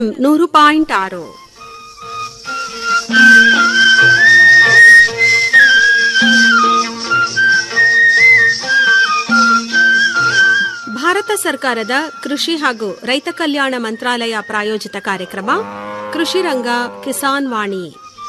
ನೂರು ಪಾಯಿಂಟ್ ಆರು ಭಾರತ ಸರ್ಕಾರದ ಕೃಷಿ ಹಾಗೂ ರೈತ ಕಲ್ಯಾಣ ಮಂತ್ರಾಲಯ ಪ್ರಾಯೋಜಿತ ಕಾರ್ಯಕ್ರಮ ಕೃಷಿ ರಂಗ ಕಿಸಾನ್ ವಾಣಿ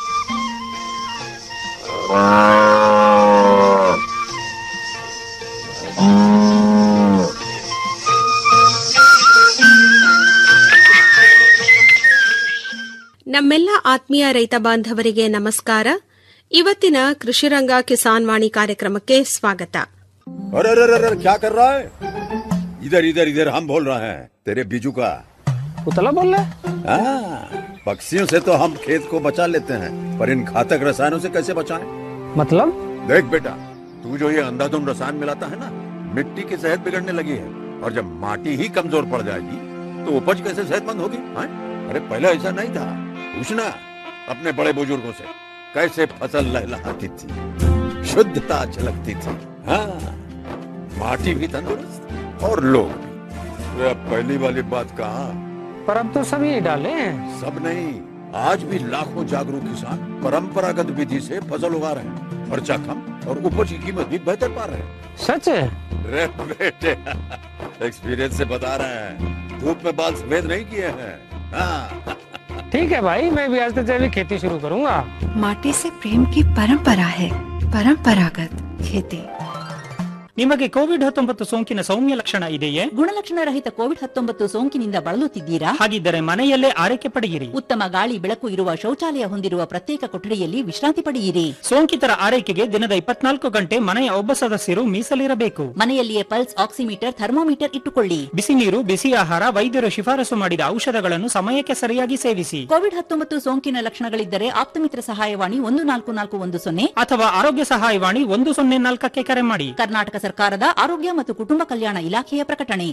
ನಮ್ಮೆಲ್ಲ ಆತ್ಮೀಯ ರೈತ ಬಾಂಧವರಿಗೆ ನಮಸ್ಕಾರ ಇವತ್ತಿನ ಕೃಷಿರಂಗ ಕಿಸಾನ್ ವಾಣಿ ಕಾರ್ಯಕ್ರಮಕ್ಕೆ ಸ್ವಾಗತ अरे अरे अरे अरे क्या कर रहा है इधर इधर इधर हम बोल रहे हैं तेरे बीजू का उतला बोल रहा है हाँ, पक्षियों से तो हम खेत को बचा लेते हैं पर इन घातक रसायनों से कैसे बचाएं? मतलब देख बेटा तू जो ये अंधाधुंध रसायन मिलाता है ना मिट्टी की सेहत बिगड़ने लगी है और जब माटी ही कमजोर पड़ जाएगी तो उपज कैसे सेहतमंद होगी हाँ? अरे पहले ऐसा नहीं था पूछना अपने बड़े बुजुर्गों से कैसे फसल लहलहाती थी शुद्धता झलकती थी हाँ माटी भी तंदुरुस्त और लोग भी अरे अब पहली वाली बात कहा पर अब तो सभी डाले हैं सब नहीं आज भी लाखों जागरूक किसान परंपरागत विधि से फसल उगा रहे हैं खर्चा कम और उपज की कीमत भी बेहतर पा रहे हैं सच है रे बेटे एक्सपीरियंस से बता रहे हैं धूप में बाल सफेद नहीं किए हैं हाँ ठीक है भाई मैं भी आज से जैविक खेती शुरू करूंगा माटी से प्रेम की परंपरा है परंपरागत खेती ನಿಮಗೆ ಕೋವಿಡ್ ಹತ್ತೊಂಬತ್ತು ಸೋಂಕಿನ ಸೌಮ್ಯ ಲಕ್ಷಣ ಇದೆಯೇ ಗುಣಲಕ್ಷಣರಹಿತ ಕೋವಿಡ್ ಹತ್ತೊಂಬತ್ತು ಸೋಂಕಿನಿಂದ ಬಳಲುತ್ತಿದ್ದೀರಾ ಹಾಗಿದ್ದರೆ ಮನೆಯಲ್ಲೇ ಆರೈಕೆ ಪಡೆಯಿರಿ ಉತ್ತಮ ಗಾಳಿ ಬೆಳಕು ಇರುವ ಶೌಚಾಲಯ ಹೊಂದಿರುವ ಪ್ರತ್ಯೇಕ ಕೊಠಡಿಯಲ್ಲಿ ವಿಶ್ರಾಂತಿ ಪಡೆಯಿರಿ ಸೋಂಕಿತರ ಆರೈಕೆಗೆ ದಿನದ ಇಪ್ಪತ್ನಾಲ್ಕು ಗಂಟೆ ಮನೆಯ ಒಬ್ಬ ಸದಸ್ಯರು ಮೀಸಲಿರಬೇಕು ಮನೆಯಲ್ಲಿಯೇ ಪಲ್ಸ್ ಆಕ್ಸಿಮೀಟರ್ ಥರ್ಮೋಮೀಟರ್ ಇಟ್ಟುಕೊಳ್ಳಿ ಬಿಸಿ ನೀರು ಬಿಸಿ ಆಹಾರ ವೈದ್ಯರು ಶಿಫಾರಸು ಮಾಡಿದ ಔಷಧಗಳನ್ನು ಸಮಯಕ್ಕೆ ಸರಿಯಾಗಿ ಸೇವಿಸಿ ಕೋವಿಡ್ ಹತ್ತೊಂಬತ್ತು ಸೋಂಕಿನ ಲಕ್ಷಣಗಳಿದ್ದರೆ ಆಪ್ತಮಿತ್ರ ಸಹಾಯವಾಣಿ ಒಂದು ನಾಲ್ಕು ನಾಲ್ಕು ಒಂದು ಸೊನ್ನೆ ಅಥವಾ ಆರೋಗ್ಯ ಸಹಾಯವಾಣಿ ಒಂದು ಸೊನ್ನೆ ನಾಲ್ಕಕ್ಕೆ ಕರೆ ಮಾಡಿ ಕರ್ನಾಟಕ ಸರ್ಕಾರದ ಆರೋಗ್ಯ ಮತ್ತು ಕುಟುಂಬ ಕಲ್ಯಾಣ ಇಲಾಖೆಯ ಪ್ರಕಟಣೆ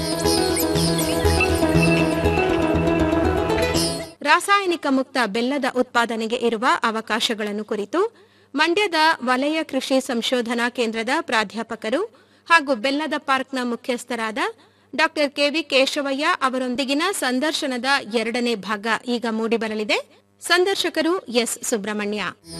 ರಾಸಾಯನಿಕ ಮುಕ್ತ ಬೆಲ್ಲದ ಉತ್ಪಾದನೆಗೆ ಇರುವ ಅವಕಾಶಗಳನ್ನು ಕುರಿತು ಮಂಡ್ಯದ ವಲಯ ಕೃಷಿ ಸಂಶೋಧನಾ ಕೇಂದ್ರದ ಪ್ರಾಧ್ಯಾಪಕರು ಹಾಗೂ ಬೆಲ್ಲದ ಪಾರ್ಕ್ನ ಮುಖ್ಯಸ್ಥರಾದ ಡಾ ಕೆವಿ ಕೇಶವಯ್ಯ ಅವರೊಂದಿಗಿನ ಸಂದರ್ಶನದ ಎರಡನೇ ಭಾಗ ಈಗ ಮೂಡಿಬರಲಿದೆ ಸಂದರ್ಶಕರು ಎಸ್ ಸುಬ್ರಹ್ಮಣ್ಯ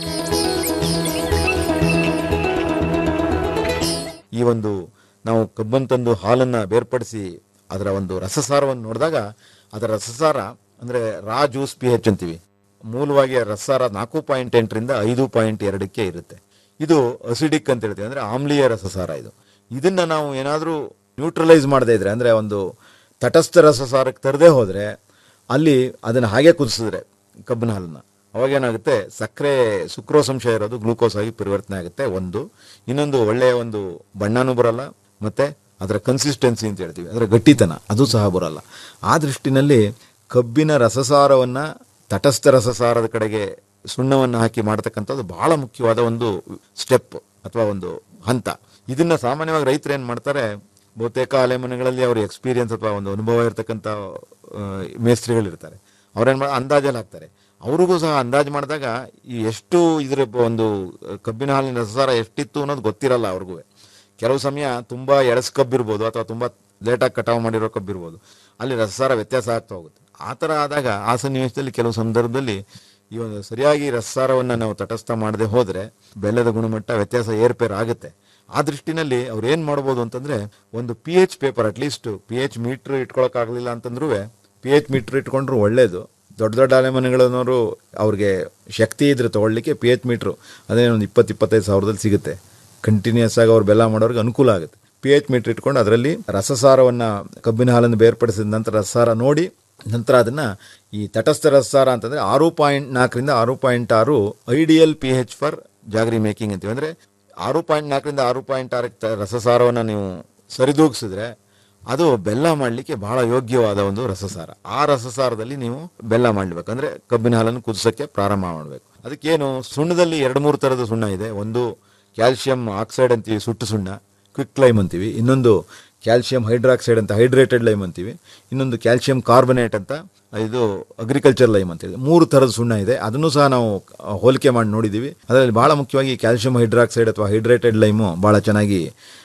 ಈ ಒಂದು ನಾವು ಕಬ್ಬನ್ ತಂದು ಹಾಲನ್ನು ಬೇರ್ಪಡಿಸಿ ಅದರ ಒಂದು ರಸಸಾರವನ್ನು ನೋಡಿದಾಗ ಅದರ ರಸಸಾರ ಅಂದರೆ ರಾ ಜ್ಯೂಸ್ ಪಿ ಹೆಚ್ ಅಂತೀವಿ ಮೂಲವಾಗಿ ಆ ರಸಸಾರ ನಾಲ್ಕು ಪಾಯಿಂಟ್ ಎಂಟರಿಂದ ಐದು ಪಾಯಿಂಟ್ ಎರಡಕ್ಕೆ ಇರುತ್ತೆ ಇದು ಅಸಿಡಿಕ್ ಅಂತ ಹೇಳ್ತೀವಿ ಅಂದರೆ ಆಮ್ಲೀಯ ರಸಸಾರ ಇದು ಇದನ್ನ ನಾವು ಏನಾದರೂ ನ್ಯೂಟ್ರಲೈಸ್ ಮಾಡದೇ ಇದ್ರೆ ಅಂದರೆ ಒಂದು ತಟಸ್ಥ ರಸಸಾರಕ್ಕೆ ತರದೇ ಹೋದರೆ ಅಲ್ಲಿ ಅದನ್ನು ಹಾಗೆ ಕುದಿಸಿದ್ರೆ ಕಬ್ಬಿನ ಹಾಲನ್ನು ಅವಾಗೇನಾಗುತ್ತೆ ಸಕ್ಕರೆ ಸುಕ್ರೋಸಂಶ ಇರೋದು ಗ್ಲೂಕೋಸ್ ಆಗಿ ಪರಿವರ್ತನೆ ಆಗುತ್ತೆ ಒಂದು ಇನ್ನೊಂದು ಒಳ್ಳೆಯ ಒಂದು ಬಣ್ಣನೂ ಬರಲ್ಲ ಮತ್ತೆ ಅದರ ಕನ್ಸಿಸ್ಟೆನ್ಸಿ ಅಂತ ಹೇಳ್ತೀವಿ ಅದರ ಗಟ್ಟಿತನ ಅದು ಸಹ ಬರಲ್ಲ ಆ ದೃಷ್ಟಿನಲ್ಲಿ ಕಬ್ಬಿನ ರಸಸಾರವನ್ನ ತಟಸ್ಥ ರಸಸಾರದ ಕಡೆಗೆ ಸುಣ್ಣವನ್ನು ಹಾಕಿ ಮಾಡ್ತಕ್ಕಂಥದ್ದು ಬಹಳ ಮುಖ್ಯವಾದ ಒಂದು ಸ್ಟೆಪ್ ಅಥವಾ ಒಂದು ಹಂತ ಇದನ್ನ ಸಾಮಾನ್ಯವಾಗಿ ರೈತರು ಏನು ಮಾಡ್ತಾರೆ ಬಹುತೇಕ ಅಲೆಮನೆಗಳಲ್ಲಿ ಅವ್ರ ಎಕ್ಸ್ಪೀರಿಯನ್ಸ್ ಅಥವಾ ಒಂದು ಅನುಭವ ಇರತಕ್ಕಂಥ ಮೇಸ್ತ್ರಿಗಳಿರ್ತಾರೆ ಅವ್ರೇನು ಮಾಡ ಅಂದಾಜಲ್ಲಿ ಹಾಕ್ತಾರೆ ಅವ್ರಿಗೂ ಸಹ ಅಂದಾಜು ಮಾಡಿದಾಗ ಈ ಎಷ್ಟು ಇದ್ರ ಒಂದು ಕಬ್ಬಿನ ಹಾಲಿನ ರಸಸಾರ ಎಷ್ಟಿತ್ತು ಅನ್ನೋದು ಗೊತ್ತಿರಲ್ಲ ಅವ್ರಿಗೂ ಕೆಲವು ಸಮಯ ತುಂಬ ಎಳಸ್ ಕಬ್ಬಿರ್ಬೋದು ಅಥವಾ ತುಂಬ ಲೇಟಾಗಿ ಕಟಾವು ಮಾಡಿರೋ ಕಬ್ಬಿರ್ಬೋದು ಅಲ್ಲಿ ರಸಸಾರ ವ್ಯತ್ಯಾಸ ಆಗ್ತಾ ಹೋಗುತ್ತೆ ಆ ಥರ ಆದಾಗ ಆ ಸನ್ನಿವೇಶದಲ್ಲಿ ಕೆಲವು ಸಂದರ್ಭದಲ್ಲಿ ಈ ಒಂದು ಸರಿಯಾಗಿ ರಸಸಾರವನ್ನು ನಾವು ತಟಸ್ಥ ಮಾಡದೆ ಹೋದರೆ ಬೆಲ್ಲದ ಗುಣಮಟ್ಟ ವ್ಯತ್ಯಾಸ ಏರ್ಪೇರ್ ಆಗುತ್ತೆ ಆ ದೃಷ್ಟಿನಲ್ಲಿ ಅವ್ರು ಏನು ಮಾಡ್ಬೋದು ಅಂತಂದ್ರೆ ಒಂದು P H paper at least P H meter ಇಟ್ಕೊಳಕ್ಕಾಗಲಿಲ್ಲ ಅಂತಂದ್ರೂ ಪಿ ಎಚ್ ಮೀಟ್ರ್ ಇಟ್ಕೊಂಡ್ರು ಒಳ್ಳೇದು ದೊಡ್ಡ ದೊಡ್ಡ ಅಲೆಮನೆಗಳನ್ನವರು ಅವ್ರಿಗೆ ಶಕ್ತಿ ಇದ್ರೆ ತಗೊಳ್ಳಿಕ್ಕೆ ಪಿ ಎಚ್ ಮೀಟ್ರು ಅದೇ ಒಂದು ಇಪ್ಪತ್ತು ಇಪ್ಪತ್ತೈದು ಸಾವಿರದಲ್ಲಿ ಸಿಗುತ್ತೆ ಕಂಟಿನ್ಯೂಸ್ ಆಗಿ ಅವ್ರು ಬೆಲ್ಲ ಮಾಡೋರಿಗೆ ಅನುಕೂಲ ಆಗುತ್ತೆ ಪಿ ಎಚ್ ಮೀಟ್ರ್ ಇಟ್ಕೊಂಡು ಅದರಲ್ಲಿ ರಸಸಾರವನ್ನು ಕಬ್ಬಿನ ಹಾಲನ್ನು ಬೇರ್ಪಡಿಸಿದ ನಂತರ ರಸಸಾರ ನೋಡಿ ನಂತರ ಅದನ್ನ ಈ ತಟಸ್ಥ ರಸಸಾರ ಅಂತಂದ್ರೆ ಆರು ಪಾಯಿಂಟ್ ನಾಲ್ಕರಿಂದ ಆರು ಪಾಯಿಂಟ್ ಆರು ideal P H for jaggery making ಅಂತೀವಿ ಅಂದ್ರೆ ಆರು ಪಾಯಿಂಟ್ ನಾಲ್ಕರಿಂದ ಆರು ಪಾಯಿಂಟ್ ಆರಕ್ಕೆ ರಸಸಾರವನ್ನು ನೀವು ಸರಿದೂಗಿಸಿದ್ರೆ ಅದು ಬೆಲ್ಲ ಮಾಡಲಿಕ್ಕೆ ಬಹಳ ಯೋಗ್ಯವಾದ ಒಂದು ರಸಸಾರ ಆ ರಸಸಾರದಲ್ಲಿ ನೀವು ಬೆಲ್ಲ ಮಾಡಬೇಕು ಅಂದ್ರೆ ಕಬ್ಬಿನ ಹಾಲನ್ನು ಕುದಿಸೋಕ್ಕೆ ಪ್ರಾರಂಭ ಮಾಡಬೇಕು ಅದಕ್ಕೇನು ಸುಣ್ಣದಲ್ಲಿ ಎರಡು ಮೂರು ಥರದ ಸುಣ್ಣ ಇದೆ ಒಂದು ಕ್ಯಾಲ್ಸಿಯಂ ಆಕ್ಸೈಡ್ ಅಂತೀವಿ ಸುಟ್ಟು ಸುಣ್ಣ ಕ್ವಿಕ್ ಲೈಮ್ ಅಂತೀವಿ ಇನ್ನೊಂದು ಕ್ಯಾಲ್ಸಿಯಂ ಹೈಡ್ರಾಕ್ಸೈಡ್ ಅಂತ ಹೈಡ್ರೇಟೆಡ್ ಲೈಮ್ ಅಂತೀವಿ ಇನ್ನೊಂದು ಕ್ಯಾಲ್ಸಿಯಂ ಕಾರ್ಬನೇಟ್ ಅಂತ ಇದು ಅಗ್ರಿಕಲ್ಚರ್ ಲೈಮ್ ಅಂತ ಹೇಳಿ ಮೂರು ಥರದ ಸುಣ್ಣ ಇದೆ ಅದನ್ನು ಸಹ ನಾವು ಆ, ಹೋಲಿಕೆ ಮಾಡಿ ನೋಡಿದ್ದೀವಿ ಅದರಲ್ಲಿ ಬಹಳ ಮುಖ್ಯವಾಗಿ ಕ್ಯಾಲ್ಸಿಯಂ ಹೈಡ್ರಾಕ್ಸೈಡ್ ಅಥವಾ ಹೈಡ್ರೇಟೆಡ್ ಲೈಮು ಬಹಳ ಚೆನ್ನಾಗಿ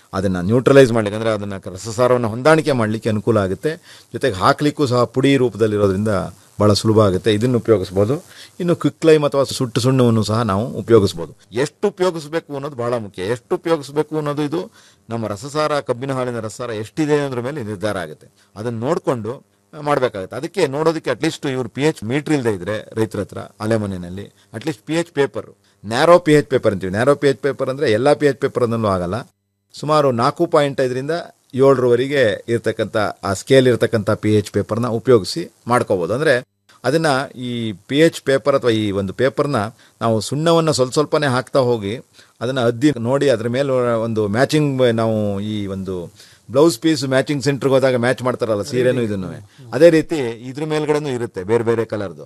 ಅದನ್ನು ನ್ಯೂಟ್ರಲೈಸ್ ಮಾಡಲಿಕ್ಕೆ ಅಂದರೆ ಅದನ್ನು ರಸಸಾರವನ್ನು ಹೊಂದಾಣಿಕೆ ಮಾಡಲಿಕ್ಕೆ ಅನುಕೂಲ ಆಗುತ್ತೆ ಜೊತೆಗೆ ಹಾಕಲಿಕ್ಕೂ ಸಹ ಪುಡಿ ರೂಪದಲ್ಲಿರೋದ್ರಿಂದ ಭಾಳ ಸುಲಭ ಆಗುತ್ತೆ ಇದನ್ನು ಉಪಯೋಗಿಸ್ಬೋದು ಇನ್ನು ಕ್ವಿಕ್ ಲೈಮ್ ಅಥವಾ ಸುಟ್ಟು ಸುಣ್ಣವನ್ನು ಸಹ ನಾವು ಉಪಯೋಗಿಸ್ಬೋದು ಎಷ್ಟು ಉಪಯೋಗಿಸಬೇಕು ಅನ್ನೋದು ಬಹಳ ಮುಖ್ಯ ಎಷ್ಟು ಉಪಯೋಗಿಸಬೇಕು ಅನ್ನೋದು ಇದು ನಮ್ಮ ರಸಸಾರ ಕಬ್ಬಿನ ಹಾಲಿನ ರಸಸಾರ ಎಷ್ಟಿದೆ ಅನ್ನೋದ್ರ ಮೇಲೆ ನಿರ್ಧಾರ ಆಗುತ್ತೆ ಅದನ್ನು ನೋಡಿಕೊಂಡು ಮಾಡಬೇಕಾಗುತ್ತೆ ಅದಕ್ಕೆ ನೋಡೋದಕ್ಕೆ ಅಟ್ಲೀಸ್ಟ್ ಇವರು ಪಿ ಎಚ್ ಮೀಟ್ರ್ ಇಲ್ಲದೆ ಇದ್ರೆ ರೈತರ ಹತ್ರ ಅಲೆಮನೆಯಲ್ಲಿ at least P H paper narrow P H paper ಅಂತೀವಿ ನ್ಯಾರೋ ಪಿ ಎಚ್ ಪೇಪರ್ ಅಂದರೆ ಎಲ್ಲ ಪಿ ಎಚ್ ಪೇಪರ್ ಅನ್ನೂ ಆಗಲ್ಲ ಸುಮಾರು ನಾಲ್ಕು ಪಾಯಿಂಟ್ ಐದರಿಂದ ಏಳರವರೆಗೆ ಇರ್ತಕ್ಕಂಥ ಆ ಸ್ಕೇಲ್ ಇರ್ತಕ್ಕಂಥ ಪಿ ಎಚ್ ಪೇಪರ್ನ ಉಪಯೋಗಿಸಿ ಮಾಡ್ಕೋಬೋದು ಅಂದರೆ ಅದನ್ನು ಈ ಪಿ ಎಚ್ ಪೇಪರ್ ಅಥವಾ ಈ ಒಂದು ಪೇಪರ್ನ ನಾವು ಸುಣ್ಣವನ್ನು ಸ್ವಲ್ಪ ಸ್ವಲ್ಪನೇ ಹಾಕ್ತಾ ಹೋಗಿ ಅದನ್ನು ಅದ್ದಿ ನೋಡಿ ಅದ್ರ ಮೇಲೆ ಒಂದು ಮ್ಯಾಚಿಂಗ್ ನಾವು ಈ ಒಂದು ಬ್ಲೌಸ್ ಪೀಸ್ ಮ್ಯಾಚಿಂಗ್ ಸೆಂಟ್ರಿಗೆ ಹೋದಾಗ ಮ್ಯಾಚ್ ಮಾಡ್ತಾರಲ್ಲ ಸೀರೆನೂ ಇದನ್ನು ಅದೇ ರೀತಿ ಇದ್ರ ಮೇಲ್ಗಡೆನೂ ಇರುತ್ತೆ ಬೇರೆ ಬೇರೆ ಕಲರ್ದು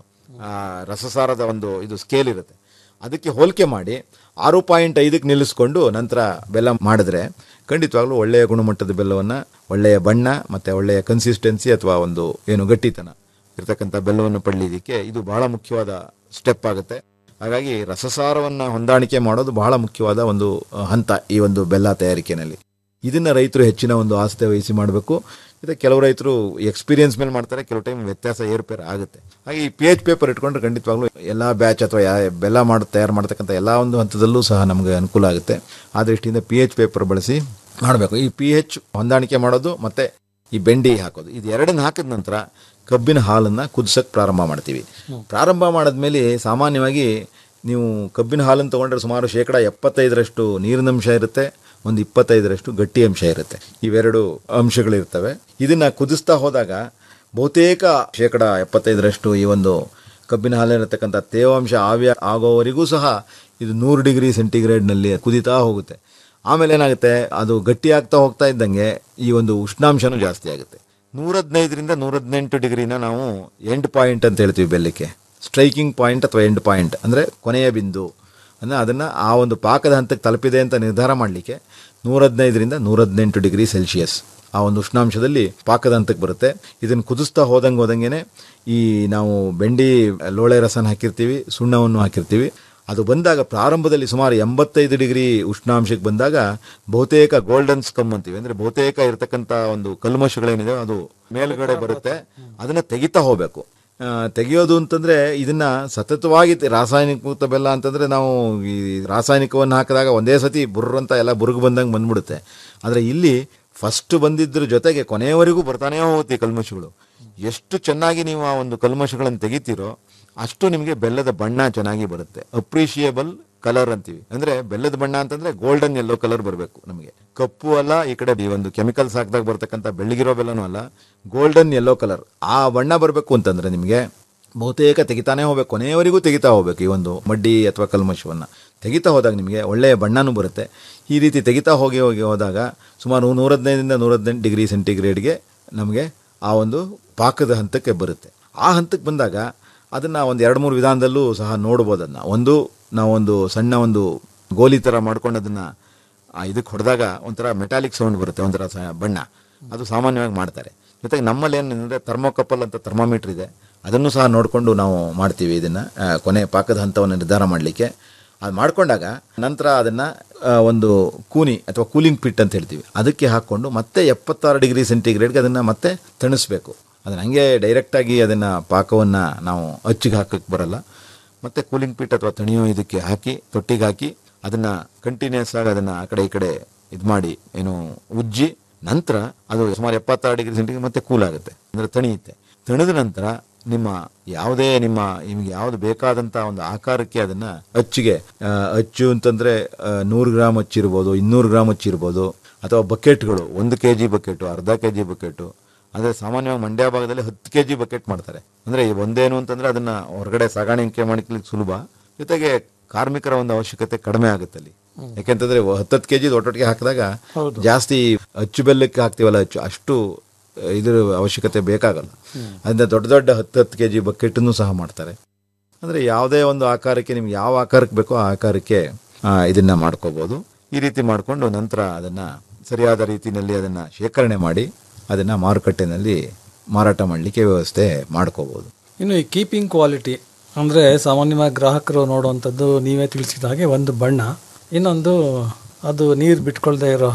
ರಸಸಾರದ ಒಂದು ಇದು ಸ್ಕೇಲ್ ಇರುತ್ತೆ ಅದಕ್ಕೆ ಹೋಲಿಕೆ ಮಾಡಿ ಆರು ಪಾಯಿಂಟ್ ಐದಕ್ಕೆ ನಿಲ್ಲಿಸ್ಕೊಂಡು ನಂತರ ಬೆಲ್ಲ ಮಾಡಿದ್ರೆ ಖಂಡಿತವಾಗ್ಲೂ ಒಳ್ಳೆಯ ಗುಣಮಟ್ಟದ ಬೆಲ್ಲವನ್ನು ಒಳ್ಳೆಯ ಬಣ್ಣ ಮತ್ತು ಒಳ್ಳೆಯ ಕನ್ಸಿಸ್ಟೆನ್ಸಿ ಅಥವಾ ಒಂದು ಏನು ಗಟ್ಟಿತನ ಇರ್ತಕ್ಕಂಥ ಬೆಲ್ಲವನ್ನು ಪಡಲಿಕ್ಕೆ ಇದು ಬಹಳ ಮುಖ್ಯವಾದ ಸ್ಟೆಪ್ ಆಗುತ್ತೆ ಹಾಗಾಗಿ ರಸಸಾರವನ್ನು ಹೊಂದಾಣಿಕೆ ಮಾಡೋದು ಬಹಳ ಮುಖ್ಯವಾದ ಒಂದು ಅಹ್, ಹಂತ ಈ ಒಂದು ಬೆಲ್ಲ ತಯಾರಿಕೆಯಲ್ಲಿ ಇದನ್ನ ರೈತರು ಹೆಚ್ಚಿನ ಒಂದು ಆಸ್ಥೆ ವಹಿಸಿ ಮಾಡಬೇಕು ಮತ್ತು ಕೆಲವು ರೈತರು ಎಕ್ಸ್ಪೀರಿಯನ್ಸ್ ಮೇಲೆ ಮಾಡ್ತಾರೆ ಕೆಲವು ಟೈಮ್ ವ್ಯತ್ಯಾಸ ಏರುಪೇರು ಆಗುತ್ತೆ ಹಾಗೆ ಈ ಪಿ ಎಚ್ ಪೇಪರ್ ಇಟ್ಕೊಂಡ್ರೆ ಖಂಡಿತವಾಗ್ಲೂ ಎಲ್ಲ ಬ್ಯಾಚ್ ಅಥವಾ ಯಾ ಬೆಲ್ಲ ಮಾಡಿ ತಯಾರು ಮಾಡ್ತಕ್ಕಂಥ ಎಲ್ಲ ಒಂದು ಹಂತದಲ್ಲೂ ಸಹ ನಮಗೆ ಅನುಕೂಲ ಆಗುತ್ತೆ ಆ ದೃಷ್ಟಿಯಿಂದ ಪಿ ಎಚ್ ಪೇಪರ್ ಬಳಸಿ ಮಾಡಬೇಕು ಈ ಪಿ ಎಚ್ ಹೊಂದಾಣಿಕೆ ಮಾಡೋದು ಮತ್ತು ಈ ಬೆಂಡಿ ಹಾಕೋದು ಇದು ಎರಡನ್ನ ಹಾಕಿದ ನಂತರ ಕಬ್ಬಿನ ಹಾಲನ್ನು ಕುದಿಸೋಕೆ ಪ್ರಾರಂಭ ಮಾಡ್ತೀವಿ ಪ್ರಾರಂಭ ಮಾಡಿದ್ಮೇಲೆ ಸಾಮಾನ್ಯವಾಗಿ ನೀವು ಕಬ್ಬಿನ ಹಾಲನ್ನು ತೊಗೊಂಡ್ರೆ ಸುಮಾರು ಶೇಕಡ ಎಪ್ಪತ್ತೈದರಷ್ಟು ನೀರಿನಂಶ ಇರುತ್ತೆ ಒಂದು ಇಪ್ಪತ್ತೈದರಷ್ಟು ಗಟ್ಟಿ ಅಂಶ ಇರುತ್ತೆ ಇವೆರಡು ಅಂಶಗಳಿರ್ತವೆ ಇದನ್ನು ಕುದಿಸ್ತಾ ಹೋದಾಗ ಬಹುತೇಕ ಶೇಕಡ ಎಪ್ಪತ್ತೈದರಷ್ಟು ಈ ಒಂದು ಕಬ್ಬಿನ ಹಾಲಿರತಕ್ಕಂಥ ತೇವಾಂಶ ಆವಿ ಆಗೋವರೆಗೂ ಸಹ ಇದು ನೂರು ಡಿಗ್ರಿ ಸೆಂಟಿಗ್ರೇಡ್ನಲ್ಲಿ ಕುದಿತಾ ಹೋಗುತ್ತೆ ಆಮೇಲೆ ಏನಾಗುತ್ತೆ ಅದು ಗಟ್ಟಿ ಆಗ್ತಾ ಹೋಗ್ತಾ ಇದ್ದಂಗೆ ಈ ಒಂದು ಉಷ್ಣಾಂಶನೂ ಜಾಸ್ತಿ ಆಗುತ್ತೆ ನೂರ ಹದಿನೈದರಿಂದ ನೂರ ಹದಿನೆಂಟು ಡಿಗ್ರಿನ ನಾವು ಎಂಡ್ ಪಾಯಿಂಟ್ ಅಂತ ಹೇಳ್ತೀವಿ ಬೆಲ್ಲಕ್ಕೆ ಸ್ಟ್ರೈಕಿಂಗ್ ಪಾಯಿಂಟ್ ಅಥವಾ ಎಂಡ್ ಪಾಯಿಂಟ್ ಅಂದರೆ ಕೊನೆಯ ಬಿಂದು ಅಂದರೆ ಅದನ್ನು ಆ ಒಂದು ಪಾಕದ ಹಂತಕ್ಕೆ ತಲುಪಿದೆ ಅಂತ ನಿರ್ಧಾರ ಮಾಡಲಿಕ್ಕೆ ನೂರ ಹದಿನೈದರಿಂದ ನೂರ ಹದಿನೆಂಟು ಡಿಗ್ರಿ ಸೆಲ್ಸಿಯಸ್ ಆ ಒಂದು ಉಷ್ಣಾಂಶದಲ್ಲಿ ಪಾಕದ ಹಂತಕ್ಕೆ ಬರುತ್ತೆ ಇದನ್ನು ಕುದಿಸ್ತಾ ಹೋದಂಗೆ ಹೋದಂಗೆ ಈ ನಾವು ಬೆಂಡಿ ಲೋಳೆ ರಸನ ಹಾಕಿರ್ತೀವಿ ಸುಣ್ಣವನ್ನು ಹಾಕಿರ್ತೀವಿ ಅದು ಬಂದಾಗ ಪ್ರಾರಂಭದಲ್ಲಿ ಸುಮಾರು ಎಂಬತ್ತೈದು ಡಿಗ್ರಿ ಉಷ್ಣಾಂಶಕ್ಕೆ ಬಂದಾಗ ಬಹುತೇಕ ಗೋಲ್ಡನ್ ಸ್ಕಮ್ ಅಂತೀವಿ ಅಂದರೆ ಬಹುತೇಕ ಇರತಕ್ಕಂಥ ಒಂದು ಕಲ್ಮಶಗಳೇನಿದೆ ಅದು ಮೇಲ್ಗಡೆ ಬರುತ್ತೆ ಅದನ್ನು ತೆಗಿತಾ ಹೋಗಬೇಕು ಆ, ತೆಗೆಯೋದು ಅಂತಂದ್ರೆ ಇದನ್ನ ಸತತವಾಗಿ ತೆ- ರಾಸಾಯನಿಕ ಮುಕ್ತ ಬೆಲ್ಲ ಅಂತಂದ್ರೆ ನಾವು ಈ ರಾಸಾಯನಿಕವನ್ನು ಹಾಕಿದಾಗ ಒಂದೇ ಸತಿ ಬುರ್ರ್ ಅಂತ ಎಲ್ಲ ಬುರುಗು ಬಂದಂಗೆ ಬಂದ್ಬಿಡುತ್ತೆ ಆದರೆ ಇಲ್ಲಿ ಫಸ್ಟ್ ಬಂದಿದ್ರ ಜೊತೆಗೆ ಕೊನೆಯವರೆಗೂ ಬರ್ತಾನೇ ಹೋಗುತ್ತೆ ಈ ಕಲ್ಮಶಗಳು ಎಷ್ಟು ಚೆನ್ನಾಗಿ ನೀವು ಆ ಒಂದು ಕಲ್ಮಶಗಳನ್ನು ತೆಗಿತೀರೋ ಅಷ್ಟು ನಿಮಗೆ ಬೆಲ್ಲದ ಬಣ್ಣ ಚೆನ್ನಾಗಿ ಬರುತ್ತೆ ಅಪ್ರಿಷಿಯೇಬಲ್ ಕಲರ್ ಅಂತೀವಿ ಅಂದ್ರೆ ಬೆಲ್ಲದ ಬಣ್ಣ ಅಂತಂದ್ರೆ ಗೋಲ್ಡನ್ ಯೆಲ್ಲೋ ಕಲರ್ ಬರಬೇಕು ನಮಗೆ ಕಪ್ಪು ಅಲ್ಲ ಈ ಕಡೆ ಈ ಒಂದು ಕೆಮಿಕಲ್ಸ್ ಹಾಕಿದಾಗ ಬರ್ತಕ್ಕಂಥ ಬೆಳ್ಳಗಿರೋ ಬೆಲ್ಲನೂ ಅಲ್ಲ ಗೋಲ್ಡನ್ ಯೆಲ್ಲೋ ಕಲರ್ ಆ ಬಣ್ಣ ಬರಬೇಕು ಅಂತಂದ್ರೆ ನಿಮಗೆ ಬಹುತೇಕ ತೆಗಿತಾನೇ ಹೋಗ್ಬೇಕು ಕೊನೆಯವರೆಗೂ ತೆಗಿತಾ ಹೋಗ್ಬೇಕು ಈ ಒಂದು ಮಡ್ಡಿ ಅಥವಾ ಕಲ್ಮಶವನ್ನು ತೆಗಿತಾ ಹೋದಾಗ ನಿಮಗೆ ಒಳ್ಳೆಯ ಬಣ್ಣನೂ ಬರುತ್ತೆ ಈ ರೀತಿ ತೆಗಿತಾ ಹೋಗಿ ಹೋಗಿ ಹೋದಾಗ ಸುಮಾರು ನೂರ ಹದಿನೈದರಿಂದ ನೂರ ಹದಿನೆಂಟು ಡಿಗ್ರಿ ಸೆಂಟಿಗ್ರೇಡ್ಗೆ ನಮಗೆ ಆ ಒಂದು ಪಾಕದ ಹಂತಕ್ಕೆ ಬರುತ್ತೆ ಆ ಹಂತಕ್ಕೆ ಬಂದಾಗ ಅದನ್ನು ಒಂದು ಎರಡು ಮೂರು ವಿಧಾನದಲ್ಲೂ ಸಹ ನೋಡ್ಬೋದು ಅದನ್ನು ಒಂದು ನಾವೊಂದು ಸಣ್ಣ ಒಂದು ಗೋಲಿ ಥರ ಮಾಡ್ಕೊಂಡು ಅದನ್ನು ಇದಕ್ಕೆ ಹೊಡೆದಾಗ ಒಂಥರ ಮೆಟಾಲಿಕ್ ಸೌಂಡ್ ಬರುತ್ತೆ ಒಂಥರ ಸ- ಬಣ್ಣ ಅದು ಸಾಮಾನ್ಯವಾಗಿ ಮಾಡ್ತಾರೆ ಜೊತೆಗೆ ನಮ್ಮಲ್ಲಿ ಏನಂದರೆ ಥರ್ಮೋಕಪಲ್ ಅಂತ ಥರ್ಮಾಮೀಟ್ರ್ ಇದೆ ಅದನ್ನು ಸಹ ನೋಡಿಕೊಂಡು ನಾವು ಮಾಡ್ತೀವಿ ಇದನ್ನು ಕೊನೆ ಪಾಕದ ಹಂತವನ್ನು ನಿರ್ಧಾರ ಮಾಡಲಿಕ್ಕೆ ಅದು ಮಾಡ್ಕೊಂಡಾಗ ನಂತರ ಅದನ್ನು ಒಂದು ಕೂನಿ ಅಥವಾ ಕೂಲಿಂಗ್ ಪಿಟ್ ಅಂತ ಹೇಳ್ತೀವಿ ಅದಕ್ಕೆ ಹಾಕ್ಕೊಂಡು ಮತ್ತೆ ಎಪ್ಪತ್ತಾರು ಡಿಗ್ರಿ ಸೆಂಟಿಗ್ರೇಡ್ಗೆ ಅದನ್ನು ಮತ್ತೆ ತಣಿಸ್ಬೇಕು ಅದನ್ನು ಹಂಗೆ ಡೈರೆಕ್ಟಾಗಿ ಅದನ್ನು ಪಾಕವನ್ನು ನಾವು ಅಚ್ಚಿಗೆ ಹಾಕಕ್ಕೆ ಬರಲ್ಲ ಮತ್ತೆ ಕೂಲಿಂಗ್ ಪಿಟ್ ಅಥವಾ ತಣಿಯೋ ಇದಕ್ಕೆ ಹಾಕಿ ತೊಟ್ಟಿಗೆ ಹಾಕಿ ಅದನ್ನು ಕಂಟಿನ್ಯೂಸ್ ಆಗಿ ಅದನ್ನು ಆ ಕಡೆ ಈ ಕಡೆ ಇದು ಮಾಡಿ ಏನು ಉಜ್ಜಿ ನಂತರ ಅದು ಸುಮಾರು ಎಪ್ಪತ್ತಾರು ಡಿಗ್ರಿ ಸೆಂಟಿಗ್ರೇಡ್ ಮತ್ತೆ ಕೂಲ್ ಆಗುತ್ತೆ ಅಂದರೆ ತಣಿಯುತ್ತೆ ತಣಿದ ನಂತರ ನಿಮ್ಮ ಯಾವುದೇ ನಿಮ್ಮ ನಿಮಗೆ ಯಾವುದು ಬೇಕಾದಂಥ ಒಂದು ಆಕಾರಕ್ಕೆ ಅದನ್ನು ಅಚ್ಚಿಗೆ ಆ, ಅಚ್ಚು ಅಂತಂದರೆ ನೂರು ಗ್ರಾಮ್ ಅಚ್ಚಿರ್ಬೋದು ಇನ್ನೂರು ಗ್ರಾಮ್ ಅಚ್ಚಿರ್ಬೋದು ಅಥವಾ ಬಕೆಟ್ಗಳು ಒಂದು ಕೆ ಜಿ ಬಕೆಟು ಅರ್ಧ ಕೆ ಜಿ ಬಕೆಟು ಅಂದರೆ ಸಾಮಾನ್ಯವಾಗಿ ಮಂಡ್ಯ ಭಾಗದಲ್ಲಿ ಹತ್ತು ಕೆ ಜಿ ಬಕೆಟ್ ಮಾಡ್ತಾರೆ ಅಂದರೆ ಒಂದೇನು ಅಂತಂದರೆ ಅದನ್ನು ಹೊರಗಡೆ ಸಾಗಾಣಿಕೆ ಮಾಡ್ಲಿಕ್ಕೆ ಸುಲಭ ಜೊತೆಗೆ ಕಾರ್ಮಿಕರ ಒಂದು ಅವಶ್ಯಕತೆ ಕಡಿಮೆ ಆಗುತ್ತೆ ಅಲ್ಲಿ ಯಾಕೆಂತಂದ್ರೆ ಹತ್ತತ್ತು ಕೆ ಜಿ ಒಟ್ಟೊಟ್ಟಿಗೆ ಹಾಕಿದಾಗ ಜಾಸ್ತಿ ಅಚ್ಚು ಬೆಲ್ಲಕ್ಕೆ ಹಾಕ್ತೀವಲ್ಲ ಅಚ್ಚು ಅಷ್ಟು ಇದ್ರ ಅವಶ್ಯಕತೆ ಬೇಕಾಗಲ್ಲ ಅದರಿಂದ ದೊಡ್ಡ ದೊಡ್ಡ ಹತ್ತು ಹತ್ತು ಕೆ ಜಿ ಬಕೆಟನ್ನು ಸಹ ಮಾಡ್ತಾರೆ ಅಂದರೆ ಯಾವುದೇ ಒಂದು ಆಕಾರಕ್ಕೆ ನಿಮ್ಗೆ ಯಾವ ಆಕಾರಕ್ಕೆ ಬೇಕೋ ಆ ಆಕಾರಕ್ಕೆ ಆ, ಇದನ್ನ ಮಾಡ್ಕೋಬೋದು ಈ ರೀತಿ ಮಾಡಿಕೊಂಡು ನಂತರ ಅದನ್ನು ಸರಿಯಾದ ರೀತಿಯಲ್ಲಿ ಅದನ್ನು ಶೇಖರಣೆ ಮಾಡಿ ಅದನ್ನು ಮಾರುಕಟ್ಟೆನಲ್ಲಿ ಮಾರಾಟ ಮಾಡಲಿಕ್ಕೆ ವ್ಯವಸ್ಥೆ ಮಾಡ್ಕೋಬೋದು ಇನ್ನು ಈ ಕೀಪಿಂಗ್ ಕ್ವಾಲಿಟಿ ಅಂದರೆ ಸಾಮಾನ್ಯವಾಗಿ ಗ್ರಾಹಕರು ನೋಡುವಂಥದ್ದು ನೀವೇ ತಿಳಿಸಿದ ಹಾಗೆ ಒಂದು ಬಣ್ಣ ಇನ್ನೊಂದು ಅದು ನೀರು ಬಿಟ್ಕೊಳ್ದೇ ಇರೋ ಹಾಗೆ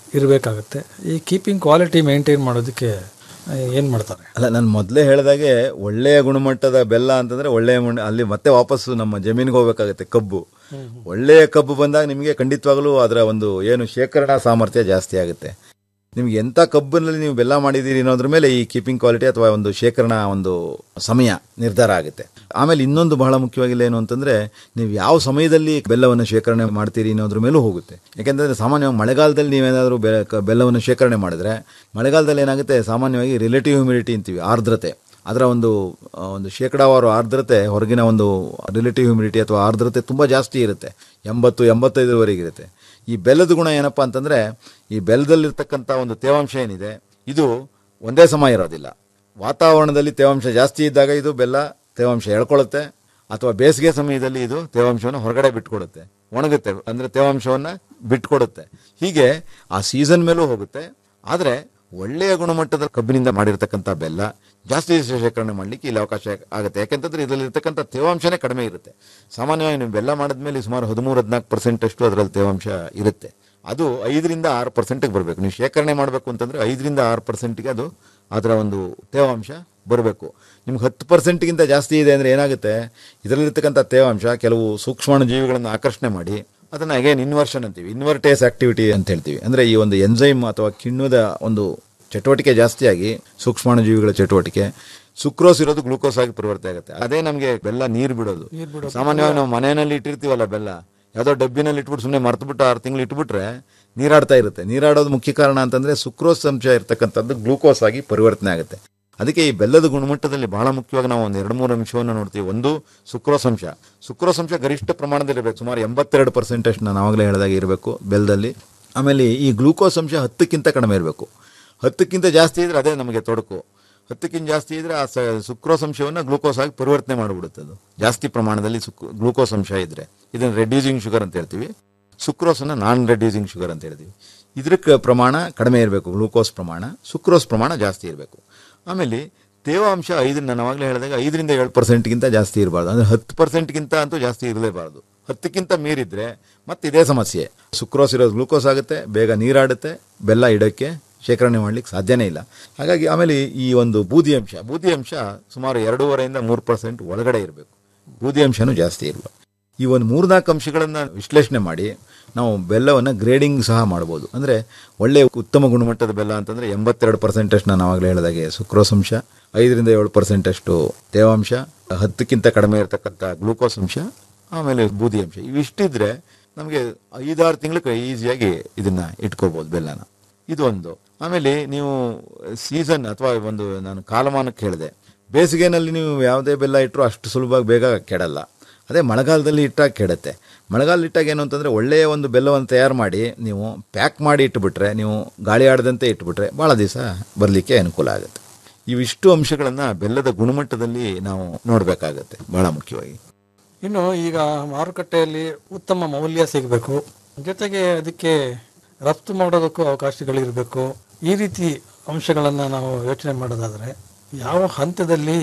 ಇರಬೇಕಾಗುತ್ತೆ ಈ ಕೀಪಿಂಗ್ ಕ್ವಾಲಿಟಿ ಮೇಂಟೈನ್ ಮಾಡೋದಕ್ಕೆ ಏನು ಮಾಡ್ತಾರೆ ಅಲ್ಲ ನಾನು ಮೊದಲೇ ಹೇಳಿದಾಗೆ ಒಳ್ಳೆಯ ಗುಣಮಟ್ಟದ ಬೆಲ್ಲ ಅಂತಂದ್ರೆ ಒಳ್ಳೆಯ ಮಣ್ಣು ಅಲ್ಲಿ ಮತ್ತೆ ವಾಪಸ್ಸು ನಮ್ಮ ಜಮೀನಿಗೆ ಹೋಗ್ಬೇಕಾಗತ್ತೆ ಕಬ್ಬು ಒಳ್ಳೆಯ ಕಬ್ಬು ಬಂದಾಗ ನಿಮಗೆ ಖಂಡಿತವಾಗ್ಲೂ ಅದರ ಒಂದು ಏನು ಶೇಖರಣಾ ಸಾಮರ್ಥ್ಯ ಜಾಸ್ತಿ ಆಗುತ್ತೆ ನಿಮ್ಗೆ ಎಂಥ ಕಬ್ಬಿನಲ್ಲಿ ನೀವು ಬೆಲ್ಲ ಮಾಡಿದ್ದೀರಿ ಅನ್ನೋದ್ರ ಮೇಲೆ ಈ ಕೀಪಿಂಗ್ ಕ್ವಾಲಿಟಿ ಅಥವಾ ಒಂದು ಶೇಖರಣಾ ಒಂದು ಸಮಯ ನಿರ್ಧಾರ ಆಗುತ್ತೆ ಆಮೇಲೆ ಇನ್ನೊಂದು ಬಹಳ ಮುಖ್ಯವಾಗಿಲ್ಲ ಏನು ಅಂತಂದ್ರೆ ನೀವು ಯಾವ ಸಮಯದಲ್ಲಿ ಬೆಲ್ಲವನ್ನು ಶೇಖರಣೆ ಮಾಡ್ತೀರಿ ಅನ್ನೋದ್ರ ಮೇಲೂ ಹೋಗುತ್ತೆ ಯಾಕೆಂತಂದ್ರೆ ಸಾಮಾನ್ಯವಾಗಿ ಮಳೆಗಾಲದಲ್ಲಿ ನೀವೇನಾದರೂ ಬೆ ಕ- ಬೆಲ್ಲವನ್ನು ಶೇಖರಣೆ ಮಾಡಿದ್ರೆ ಮಳೆಗಾಲದಲ್ಲಿ ಏನಾಗುತ್ತೆ ಸಾಮಾನ್ಯವಾಗಿ ರಿಲೇಟಿವ್ ಹ್ಯುಮಿಡಿಟಿ ಅಂತೀವಿ ಆರ್ದ್ರತೆ ಅದರ ಒಂದು ಆ, ಒಂದು ಶೇಕಡಾವಾರು ಆರ್ದ್ರತೆ ಹೊರಗಿನ ಒಂದು ರಿಲೇಟಿವ್ ಹ್ಯುಮಿಡಿಟಿ ಅಥವಾ ಆರ್ದ್ರತೆ ತುಂಬ ಜಾಸ್ತಿ ಇರುತ್ತೆ ಎಂಬತ್ತು ಎಂಬತ್ತೈದರವರೆಗೆ ಇರುತ್ತೆ ಈ ಬೆಲ್ಲದ ಗುಣ ಏನಪ್ಪ ಅಂತಂದರೆ ಈ ಬೆಲ್ಲದಲ್ಲಿರ್ತಕ್ಕಂಥ ಒಂದು ತೇವಾಂಶ ಏನಿದೆ ಇದು ಒಂದೇ ಸಮ ಇರೋದಿಲ್ಲ ವಾತಾವರಣದಲ್ಲಿ ತೇವಾಂಶ ಜಾಸ್ತಿ ಇದ್ದಾಗ ಇದು ಬೆಲ್ಲ ತೇವಾಂಶ ಎಳ್ಕೊಳ್ಳುತ್ತೆ ಅಥವಾ ಬೇಸಿಗೆ ಸಮಯದಲ್ಲಿ ಇದು ತೇವಾಂಶವನ್ನು ಹೊರಗಡೆ ಬಿಟ್ಕೊಡುತ್ತೆ ಒಣಗುತ್ತೆ ಅಂದರೆ ತೇವಾಂಶವನ್ನು ಬಿಟ್ಕೊಡುತ್ತೆ ಹೀಗೆ ಆ ಸೀಸನ್ ಮೇಲೂ ಹೋಗುತ್ತೆ ಆದರೆ ಒಳ್ಳೆಯ ಗುಣಮಟ್ಟದ ಕಬ್ಬಿನಿಂದ ಮಾಡಿರ್ತಕ್ಕಂಥ ಬೆಲ್ಲ ಜಾಸ್ತಿ ದಿವಸ ಶೇಖರಣೆ ಮಾಡಲಿಕ್ಕೆ ಇಲ್ಲಿ ಅವಕಾಶ ಆಗುತ್ತೆ ಯಾಕೆಂತಂದ್ರೆ ಇದರಲ್ಲಿರ್ತಕ್ಕಂಥ ತೇವಾಂಶನೇ ಕಡಿಮೆ ಇರುತ್ತೆ ಸಾಮಾನ್ಯವಾಗಿ ನೀವು ಬೆಲ್ಲ ಮಾಡಿದ್ಮೇಲೆ ಸುಮಾರು ಹದಿಮೂರು ಹದಿನಾಲ್ಕು ಪರ್ಸೆಂಟ್ ಅಷ್ಟು ಅದರಲ್ಲಿ ತೇವಾಂಶ ಇರುತ್ತೆ ಅದು ಐದರಿಂದ ಆರು ಪರ್ಸೆಂಟ್ಗೆ ಬರಬೇಕು ನೀವು ಶೇಖರಣೆ ಮಾಡಬೇಕು ಅಂತಂದ್ರೆ ಐದರಿಂದ ಆರು ಪರ್ಸೆಂಟ್ಗೆ ಅದು ಅದರ ಒಂದು ತೇವಾಂಶ ಬರಬೇಕು ನಿಮ್ಗೆ ಹತ್ತು ಪರ್ಸೆಂಟ್ಗಿಂತ ಜಾಸ್ತಿ ಇದೆ ಅಂದರೆ ಏನಾಗುತ್ತೆ ಇದರಲ್ಲಿರ್ತಕ್ಕಂಥ ತೇವಾಂಶ ಕೆಲವು ಸೂಕ್ಷ್ಮಾಣು ಜೀವಿಗಳನ್ನು ಆಕರ್ಷಣೆ ಮಾಡಿ ಅದನ್ನು ಅಗೇನ್ ಇನ್ವರ್ಷನ್ ಅಂತೀವಿ ಇನ್ವರ್ಟೇಸ್ ಆಕ್ಟಿವಿಟಿ ಅಂತ ಹೇಳ್ತೀವಿ ಅಂದರೆ ಈ ಒಂದು ಎನ್ಸೈಮ್ ಅಥವಾ ಕಿಣ್ವದ ಒಂದು ಚಟುವಟಿಕೆ ಜಾಸ್ತಿಯಾಗಿ ಸೂಕ್ಷ್ಮಾಣು ಜೀವಿಗಳ ಚಟುವಟಿಕೆ ಸುಕ್ರೋಸ್ ಇರೋದು ಗ್ಲೂಕೋಸ್ ಆಗಿ ಪರಿವರ್ತನೆ ಆಗುತ್ತೆ ಅದೇ ನಮಗೆ ಬೆಲ್ಲ ನೀರು ಬಿಡೋದು ಸಾಮಾನ್ಯವಾಗಿ ನಾವು ಮನೆಯಲ್ಲಿ ಇಟ್ಟಿರ್ತೀವಲ್ಲ ಬೆಲ್ಲ ಯಾವುದೋ ಡಬ್ಬಿನಲ್ಲಿ ಇಟ್ಬಿಟ್ಟು ಸುಮ್ಮನೆ ಮರ್ತುಬಿಟ್ಟು ಆರು ತಿಂಗಳು ಇಟ್ಬಿಟ್ರೆ ನೀರಾಡ್ತಾ ಇರುತ್ತೆ ನೀರಾಡೋದು ಮುಖ್ಯ ಕಾರಣ ಅಂತಂದ್ರೆ ಸುಕ್ರೋಸ್ ಅಂಶ ಇರ್ತಕ್ಕಂಥದ್ದು ಗ್ಲೂಕೋಸ್ ಆಗಿ ಪರಿವರ್ತನೆ ಆಗುತ್ತೆ ಅದಕ್ಕೆ ಈ ಬೆಲ್ಲದ ಗುಣಮಟ್ಟದಲ್ಲಿ ಬಹಳ ಮುಖ್ಯವಾಗಿ ನಾವು ಒಂದು ಎರಡು ಮೂರು ಅಂಶವನ್ನು ನೋಡ್ತೀವಿ ಒಂದು ಸುಕ್ರೋಸ್ ಅಂಶ ಸುಕ್ರೋಸ್ ಅಂಶ ಗರಿಷ್ಠ ಪ್ರಮಾಣದಲ್ಲಿ ಇರಬೇಕು ಸುಮಾರು ಎಂಬತ್ತೆರಡು ಪರ್ಸೆಂಟ್ ಅಷ್ಟು ನಾನು ಆವಾಗಲೇ ಹೇಳಿದಾಗ ಇರಬೇಕು ಬೆಲ್ಲದಲ್ಲಿ ಆಮೇಲೆ ಈ ಗ್ಲೂಕೋಸ್ ಅಂಶ ಹತ್ತಕ್ಕಿಂತ ಕಡಿಮೆ ಇರಬೇಕು ಹತ್ತಕ್ಕಿಂತ ಜಾಸ್ತಿ ಇದ್ರೆ ಅದೇ ನಮಗೆ ತೊಡಕು ಹತ್ತಕ್ಕಿಂತ ಜಾಸ್ತಿ ಇದ್ರೆ ಆ ಸ- ಸುಕ್ರೋಸ್ ಅಂಶವನ್ನು ಗ್ಲೂಕೋಸ್ ಆಗಿ ಪರಿವರ್ತನೆ ಮಾಡಿಬಿಡುತ್ತೆ ಅದು ಜಾಸ್ತಿ ಪ್ರಮಾಣದಲ್ಲಿ ಸುಕ್ ಗ್ಲೂಕೋಸ್ ಅಂಶ ಇದ್ರೆ ಇದನ್ನು ರೆಡ್ಯೂಸಿಂಗ್ ಶುಗರ್ ಅಂತ ಹೇಳ್ತೀವಿ ಸುಕ್ರೋಸನ್ನು ನಾನ್ ರೆಡ್ಯೂಸಿಂಗ್ ಶುಗರ್ ಅಂತ ಹೇಳ್ತೀವಿ ಇದ್ರ ಕ- ಪ್ರಮಾಣ ಕಡಿಮೆ ಇರಬೇಕು ಗ್ಲೂಕೋಸ್ ಪ್ರಮಾಣ ಸುಕ್ರೋಸ್ ಪ್ರಮಾಣ ಜಾಸ್ತಿ ಇರಬೇಕು ಆಮೇಲೆ ತೇವಾಂಶ ಐದು ನಾನು ಅವಾಗಲೇ ಹೇಳಿದಾಗ ಐದರಿಂದ ಏಳು ಪರ್ಸೆಂಟ್ಗಿಂತ ಜಾಸ್ತಿ ಇರಬಾರ್ದು ಅಂದರೆ ಹತ್ತು ಪರ್ಸೆಂಟ್ಗಿಂತ ಅಂತೂ ಜಾಸ್ತಿ ಇರಲೇಬಾರ್ದು ಹತ್ತಕ್ಕಿಂತ ಮೀರಿದ್ರೆ ಮತ್ತೆ ಇದೇ ಸಮಸ್ಯೆ ಸುಕ್ರೋಸ್ ಇರೋದು ಗ್ಲೂಕೋಸ್ ಆಗುತ್ತೆ ಬೇಗ ನೀರಾಡುತ್ತೆ ಬೆಲ್ಲ ಇಡೋಕ್ಕೆ ಶೇಖರಣೆ ಮಾಡ್ಲಿಕ್ಕೆ ಸಾಧ್ಯನೇ ಇಲ್ಲ ಹಾಗಾಗಿ ಆಮೇಲೆ ಈ ಒಂದು ಬೂದಿ ಅಂಶ ಬೂದಿ ಅಂಶ ಸುಮಾರು ಎರಡೂವರೆಯಿಂದ ಮೂರು ಪರ್ಸೆಂಟ್ ಒಳಗಡೆ ಇರಬೇಕು ಬೂದಿ ಅಂಶನೂ ಜಾಸ್ತಿ ಇರಬೇಕು ಈ ಒಂದು ಮೂರ್ನಾಲ್ಕು ಅಂಶಗಳನ್ನು ವಿಶ್ಲೇಷಣೆ ಮಾಡಿ ನಾವು ಬೆಲ್ಲವನ್ನು ಗ್ರೇಡಿಂಗ್ ಸಹ ಮಾಡ್ಬೋದು ಅಂದರೆ ಒಳ್ಳೆಯ ಉತ್ತಮ ಗುಣಮಟ್ಟದ ಬೆಲ್ಲ ಅಂತಂದರೆ ಎಂಬತ್ತೆರಡು ಪರ್ಸೆಂಟ್ ಅಷ್ಟು ನಾನು ಆವಾಗಲೇ ಹೇಳಿದಾಗೆ ಸುಕ್ರೋಸ್ ಅಂಶ ಐದರಿಂದ ಏಳು ಪರ್ಸೆಂಟ್ ಅಷ್ಟು ತೇವಾಂಶ ಹತ್ತಕ್ಕಿಂತ ಕಡಿಮೆ ಇರತಕ್ಕಂಥ ಗ್ಲೂಕೋಸ್ ಅಂಶ ಆಮೇಲೆ ಬೂದಿ ಅಂಶ ಇವಿಷ್ಟಿದ್ರೆ ನಮಗೆ ಐದಾರು ತಿಂಗಳಿಗೆ ಈಸಿಯಾಗಿ ಇದನ್ನು ಇಟ್ಕೋಬೋದು ಬೆಲ್ಲನ ಇದು ಒಂದು ಆಮೇಲೆ ನೀವು ಸೀಸನ್ ಅಥವಾ ಒಂದು ನಾನು ಕಾಲಮಾನಕ್ಕೆ ಹೇಳಿದೆ ಬೇಸಿಗೆನಲ್ಲಿ ನೀವು ಯಾವುದೇ ಬೆಲ್ಲ ಇಟ್ಟರು ಅಷ್ಟು ಸುಲಭವಾಗಿ ಬೇಗ ಕೆಡಲ್ಲ ಅದೇ ಮಳೆಗಾಲದಲ್ಲಿ ಇಟ್ಟಾಗ ಕೆಡುತ್ತೆ ಮಳೆಗಾಲ ಇಟ್ಟಾಗ ಏನು ಅಂತಂದರೆ ಒಳ್ಳೆಯ ಒಂದು ಬೆಲ್ಲವನ್ನು ತಯಾರು ಮಾಡಿ ನೀವು ಪ್ಯಾಕ್ ಮಾಡಿ ಇಟ್ಬಿಟ್ರೆ ನೀವು ಗಾಳಿ ಆಡದಂತೆ ಇಟ್ಬಿಟ್ರೆ ಭಾಳ ದಿವಸ ಬರಲಿಕ್ಕೆ ಅನುಕೂಲ ಆಗುತ್ತೆ ಇವಿಷ್ಟು ಅಂಶಗಳನ್ನು ಬೆಲ್ಲದ ಗುಣಮಟ್ಟದಲ್ಲಿ ನಾವು ನೋಡಬೇಕಾಗತ್ತೆ ಭಾಳ ಮುಖ್ಯವಾಗಿ ಇನ್ನು ಈಗ ಮಾರುಕಟ್ಟೆಯಲ್ಲಿ ಉತ್ತಮ ಮೌಲ್ಯ ಸಿಗಬೇಕು ಜೊತೆಗೆ ಅದಕ್ಕೆ ರಫ್ತು ಮಾಡೋದಕ್ಕೂ ಅವಕಾಶಗಳಿರಬೇಕು ಈ ರೀತಿ ಅಂಶಗಳನ್ನು ನಾವು ಯೋಚನೆ ಮಾಡೋದಾದರೆ ಯಾವ ಹಂತದಲ್ಲಿ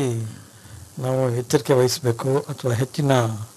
ನಾವು ಎಚ್ಚರಿಕೆ ವಹಿಸಬೇಕು ಅಥವಾ ಹೆಚ್ಚಿನ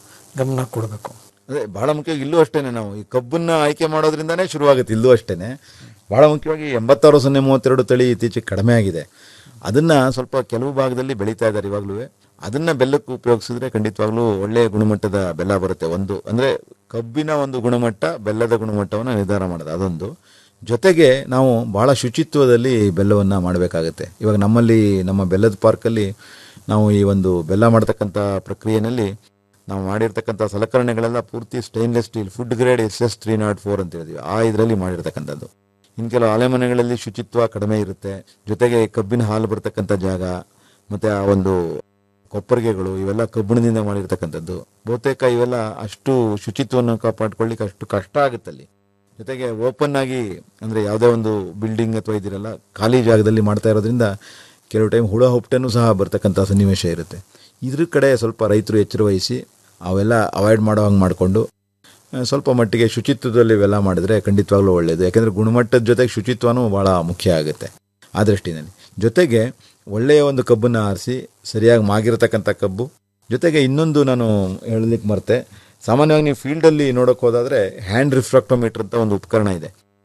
ಗಮನ ಕೊಡಬೇಕು ಅದೇ ಬಹಳ ಮುಖ್ಯವಾಗಿ ಇಲ್ಲೂ ಅಷ್ಟೇನೆ ನಾವು ಈ ಕಬ್ಬನ್ನ ಆಯ್ಕೆ ಮಾಡೋದ್ರಿಂದಾನೇ ಶುರುವಾಗುತ್ತೆ ಇಲ್ಲೂ ಅಷ್ಟೇನೆ ಬಹಳ ಮುಖ್ಯವಾಗಿ ಎಂಬತ್ತಾರು ಸೊನ್ನೆ ಮೂವತ್ತೆರಡು ತಳಿ ಇತ್ತೀಚೆಗೆ ಕಡಿಮೆ ಆಗಿದೆ ಅದನ್ನ ಸ್ವಲ್ಪ ಕೆಲವು ಭಾಗದಲ್ಲಿ ಬೆಳೀತಾ ಇದ್ದಾರೆ ಇವಾಗಲೂ ಅದನ್ನ ಬೆಲ್ಲಕ್ಕೆ ಉಪಯೋಗಿಸಿದ್ರೆ ಖಂಡಿತವಾಗ್ಲೂ ಒಳ್ಳೆಯ ಗುಣಮಟ್ಟದ ಬೆಲ್ಲ ಬರುತ್ತೆ ಒಂದು ಅಂದ್ರೆ ಕಬ್ಬಿನ ಒಂದು ಗುಣಮಟ್ಟ ಬೆಲ್ಲದ ಗುಣಮಟ್ಟವನ್ನು ನಿರ್ಧಾರ ಮಾಡೋದು ಅದೊಂದು ಜೊತೆಗೆ ನಾವು ಬಹಳ ಶುಚಿತ್ವದಲ್ಲಿ ಬೆಲ್ಲವನ್ನು ಮಾಡಬೇಕಾಗುತ್ತೆ ಇವಾಗ ನಮ್ಮಲ್ಲಿ ನಮ್ಮ ಬೆಲ್ಲದ ಪಾರ್ಕಲ್ಲಿ ನಾವು ಈ ಒಂದು ಬೆಲ್ಲ ಮಾಡ್ತಕ್ಕಂಥ ಪ್ರಕ್ರಿಯೆಯಲ್ಲಿ ನಾವು ಮಾಡಿರ್ತಕ್ಕಂಥ ಸಲಕರಣೆಗಳೆಲ್ಲ ಪೂರ್ತಿ stainless steel food grade S S three nought four ಅಂತ ಹೇಳ್ತೀವಿ ಆ ಇದರಲ್ಲಿ ಮಾಡಿರ್ತಕ್ಕಂಥದ್ದು ಇನ್ನು ಕೆಲವು ಆಲೆಮನೆಗಳಲ್ಲಿ ಶುಚಿತ್ವ ಕಡಿಮೆ ಇರುತ್ತೆ ಜೊತೆಗೆ ಕಬ್ಬಿನ ಹಾಲು ಬರ್ತಕ್ಕಂಥ ಜಾಗ ಮತ್ತು ಆ ಒಂದು ಕೊಪ್ಪರಿಗೆಗಳು ಇವೆಲ್ಲ ಕಬ್ಬಿಣದಿಂದ ಮಾಡಿರ್ತಕ್ಕಂಥದ್ದು ಬಹುತೇಕ ಇವೆಲ್ಲ ಅಷ್ಟು ಶುಚಿತ್ವವನ್ನು ಕಾಪಾಡ್ಕೊಳ್ಳಿಕ್ಕೆ ಅಷ್ಟು ಕಷ್ಟ ಆಗುತ್ತಲ್ಲಿ ಜೊತೆಗೆ ಓಪನ್ ಆಗಿ ಅಂದರೆ ಯಾವುದೇ ಒಂದು ಬಿಲ್ಡಿಂಗ್ ಅಥವಾ ಇದಿರಲ್ಲ ಖಾಲಿ ಜಾಗದಲ್ಲಿ ಮಾಡ್ತಾ ಇರೋದ್ರಿಂದ ಕೆಲವು ಟೈಮ್ ಹುಳ ಹುಪ್ಪಟೆನೂ ಸಹ ಬರ್ತಕ್ಕಂಥ ಸನ್ನಿವೇಶ ಇರುತ್ತೆ ಇದ್ರ ಕಡೆ ಸ್ವಲ್ಪ ರೈತರು ಎಚ್ಚರ ವಹಿಸಿ ಅವೆಲ್ಲ ಅವಾಯ್ಡ್ ಮಾಡೋ ಹಂಗೆ ಮಾಡಿಕೊಂಡು ಸ್ವಲ್ಪ ಮಟ್ಟಿಗೆ ಶುಚಿತ್ವದಲ್ಲಿ ಇವೆಲ್ಲ ಮಾಡಿದ್ರೆ ಖಂಡಿತವಾಗ್ಲೂ ಒಳ್ಳೆಯದು ಯಾಕೆಂದರೆ ಗುಣಮಟ್ಟದ ಜೊತೆಗೆ ಶುಚಿತ್ವನೂ ಭಾಳ ಮುಖ್ಯ ಆಗುತ್ತೆ ಆ ದೃಷ್ಟಿನಲ್ಲಿ ಜೊತೆಗೆ ಒಳ್ಳೆಯ ಒಂದು ಕಬ್ಬನ್ನು ಆರಿಸಿ ಸರಿಯಾಗಿ ಮಾಗಿರತಕ್ಕಂಥ ಕಬ್ಬು ಜೊತೆಗೆ ಇನ್ನೊಂದು ನಾನು ಹೇಳಲಿಕ್ಕೆ ಮರ್ತೆ ಸಾಮಾನ್ಯವಾಗಿ ನೀವು ಫೀಲ್ಡಲ್ಲಿ ನೋಡೋಕೆ ಹೋದಾದರೆ ಹ್ಯಾಂಡ್ ರಿಫ್ರಾಕ್ಟೋಮೀಟರ್ ಅಂತ ಒಂದು ಉಪಕರಣ ಇದೆ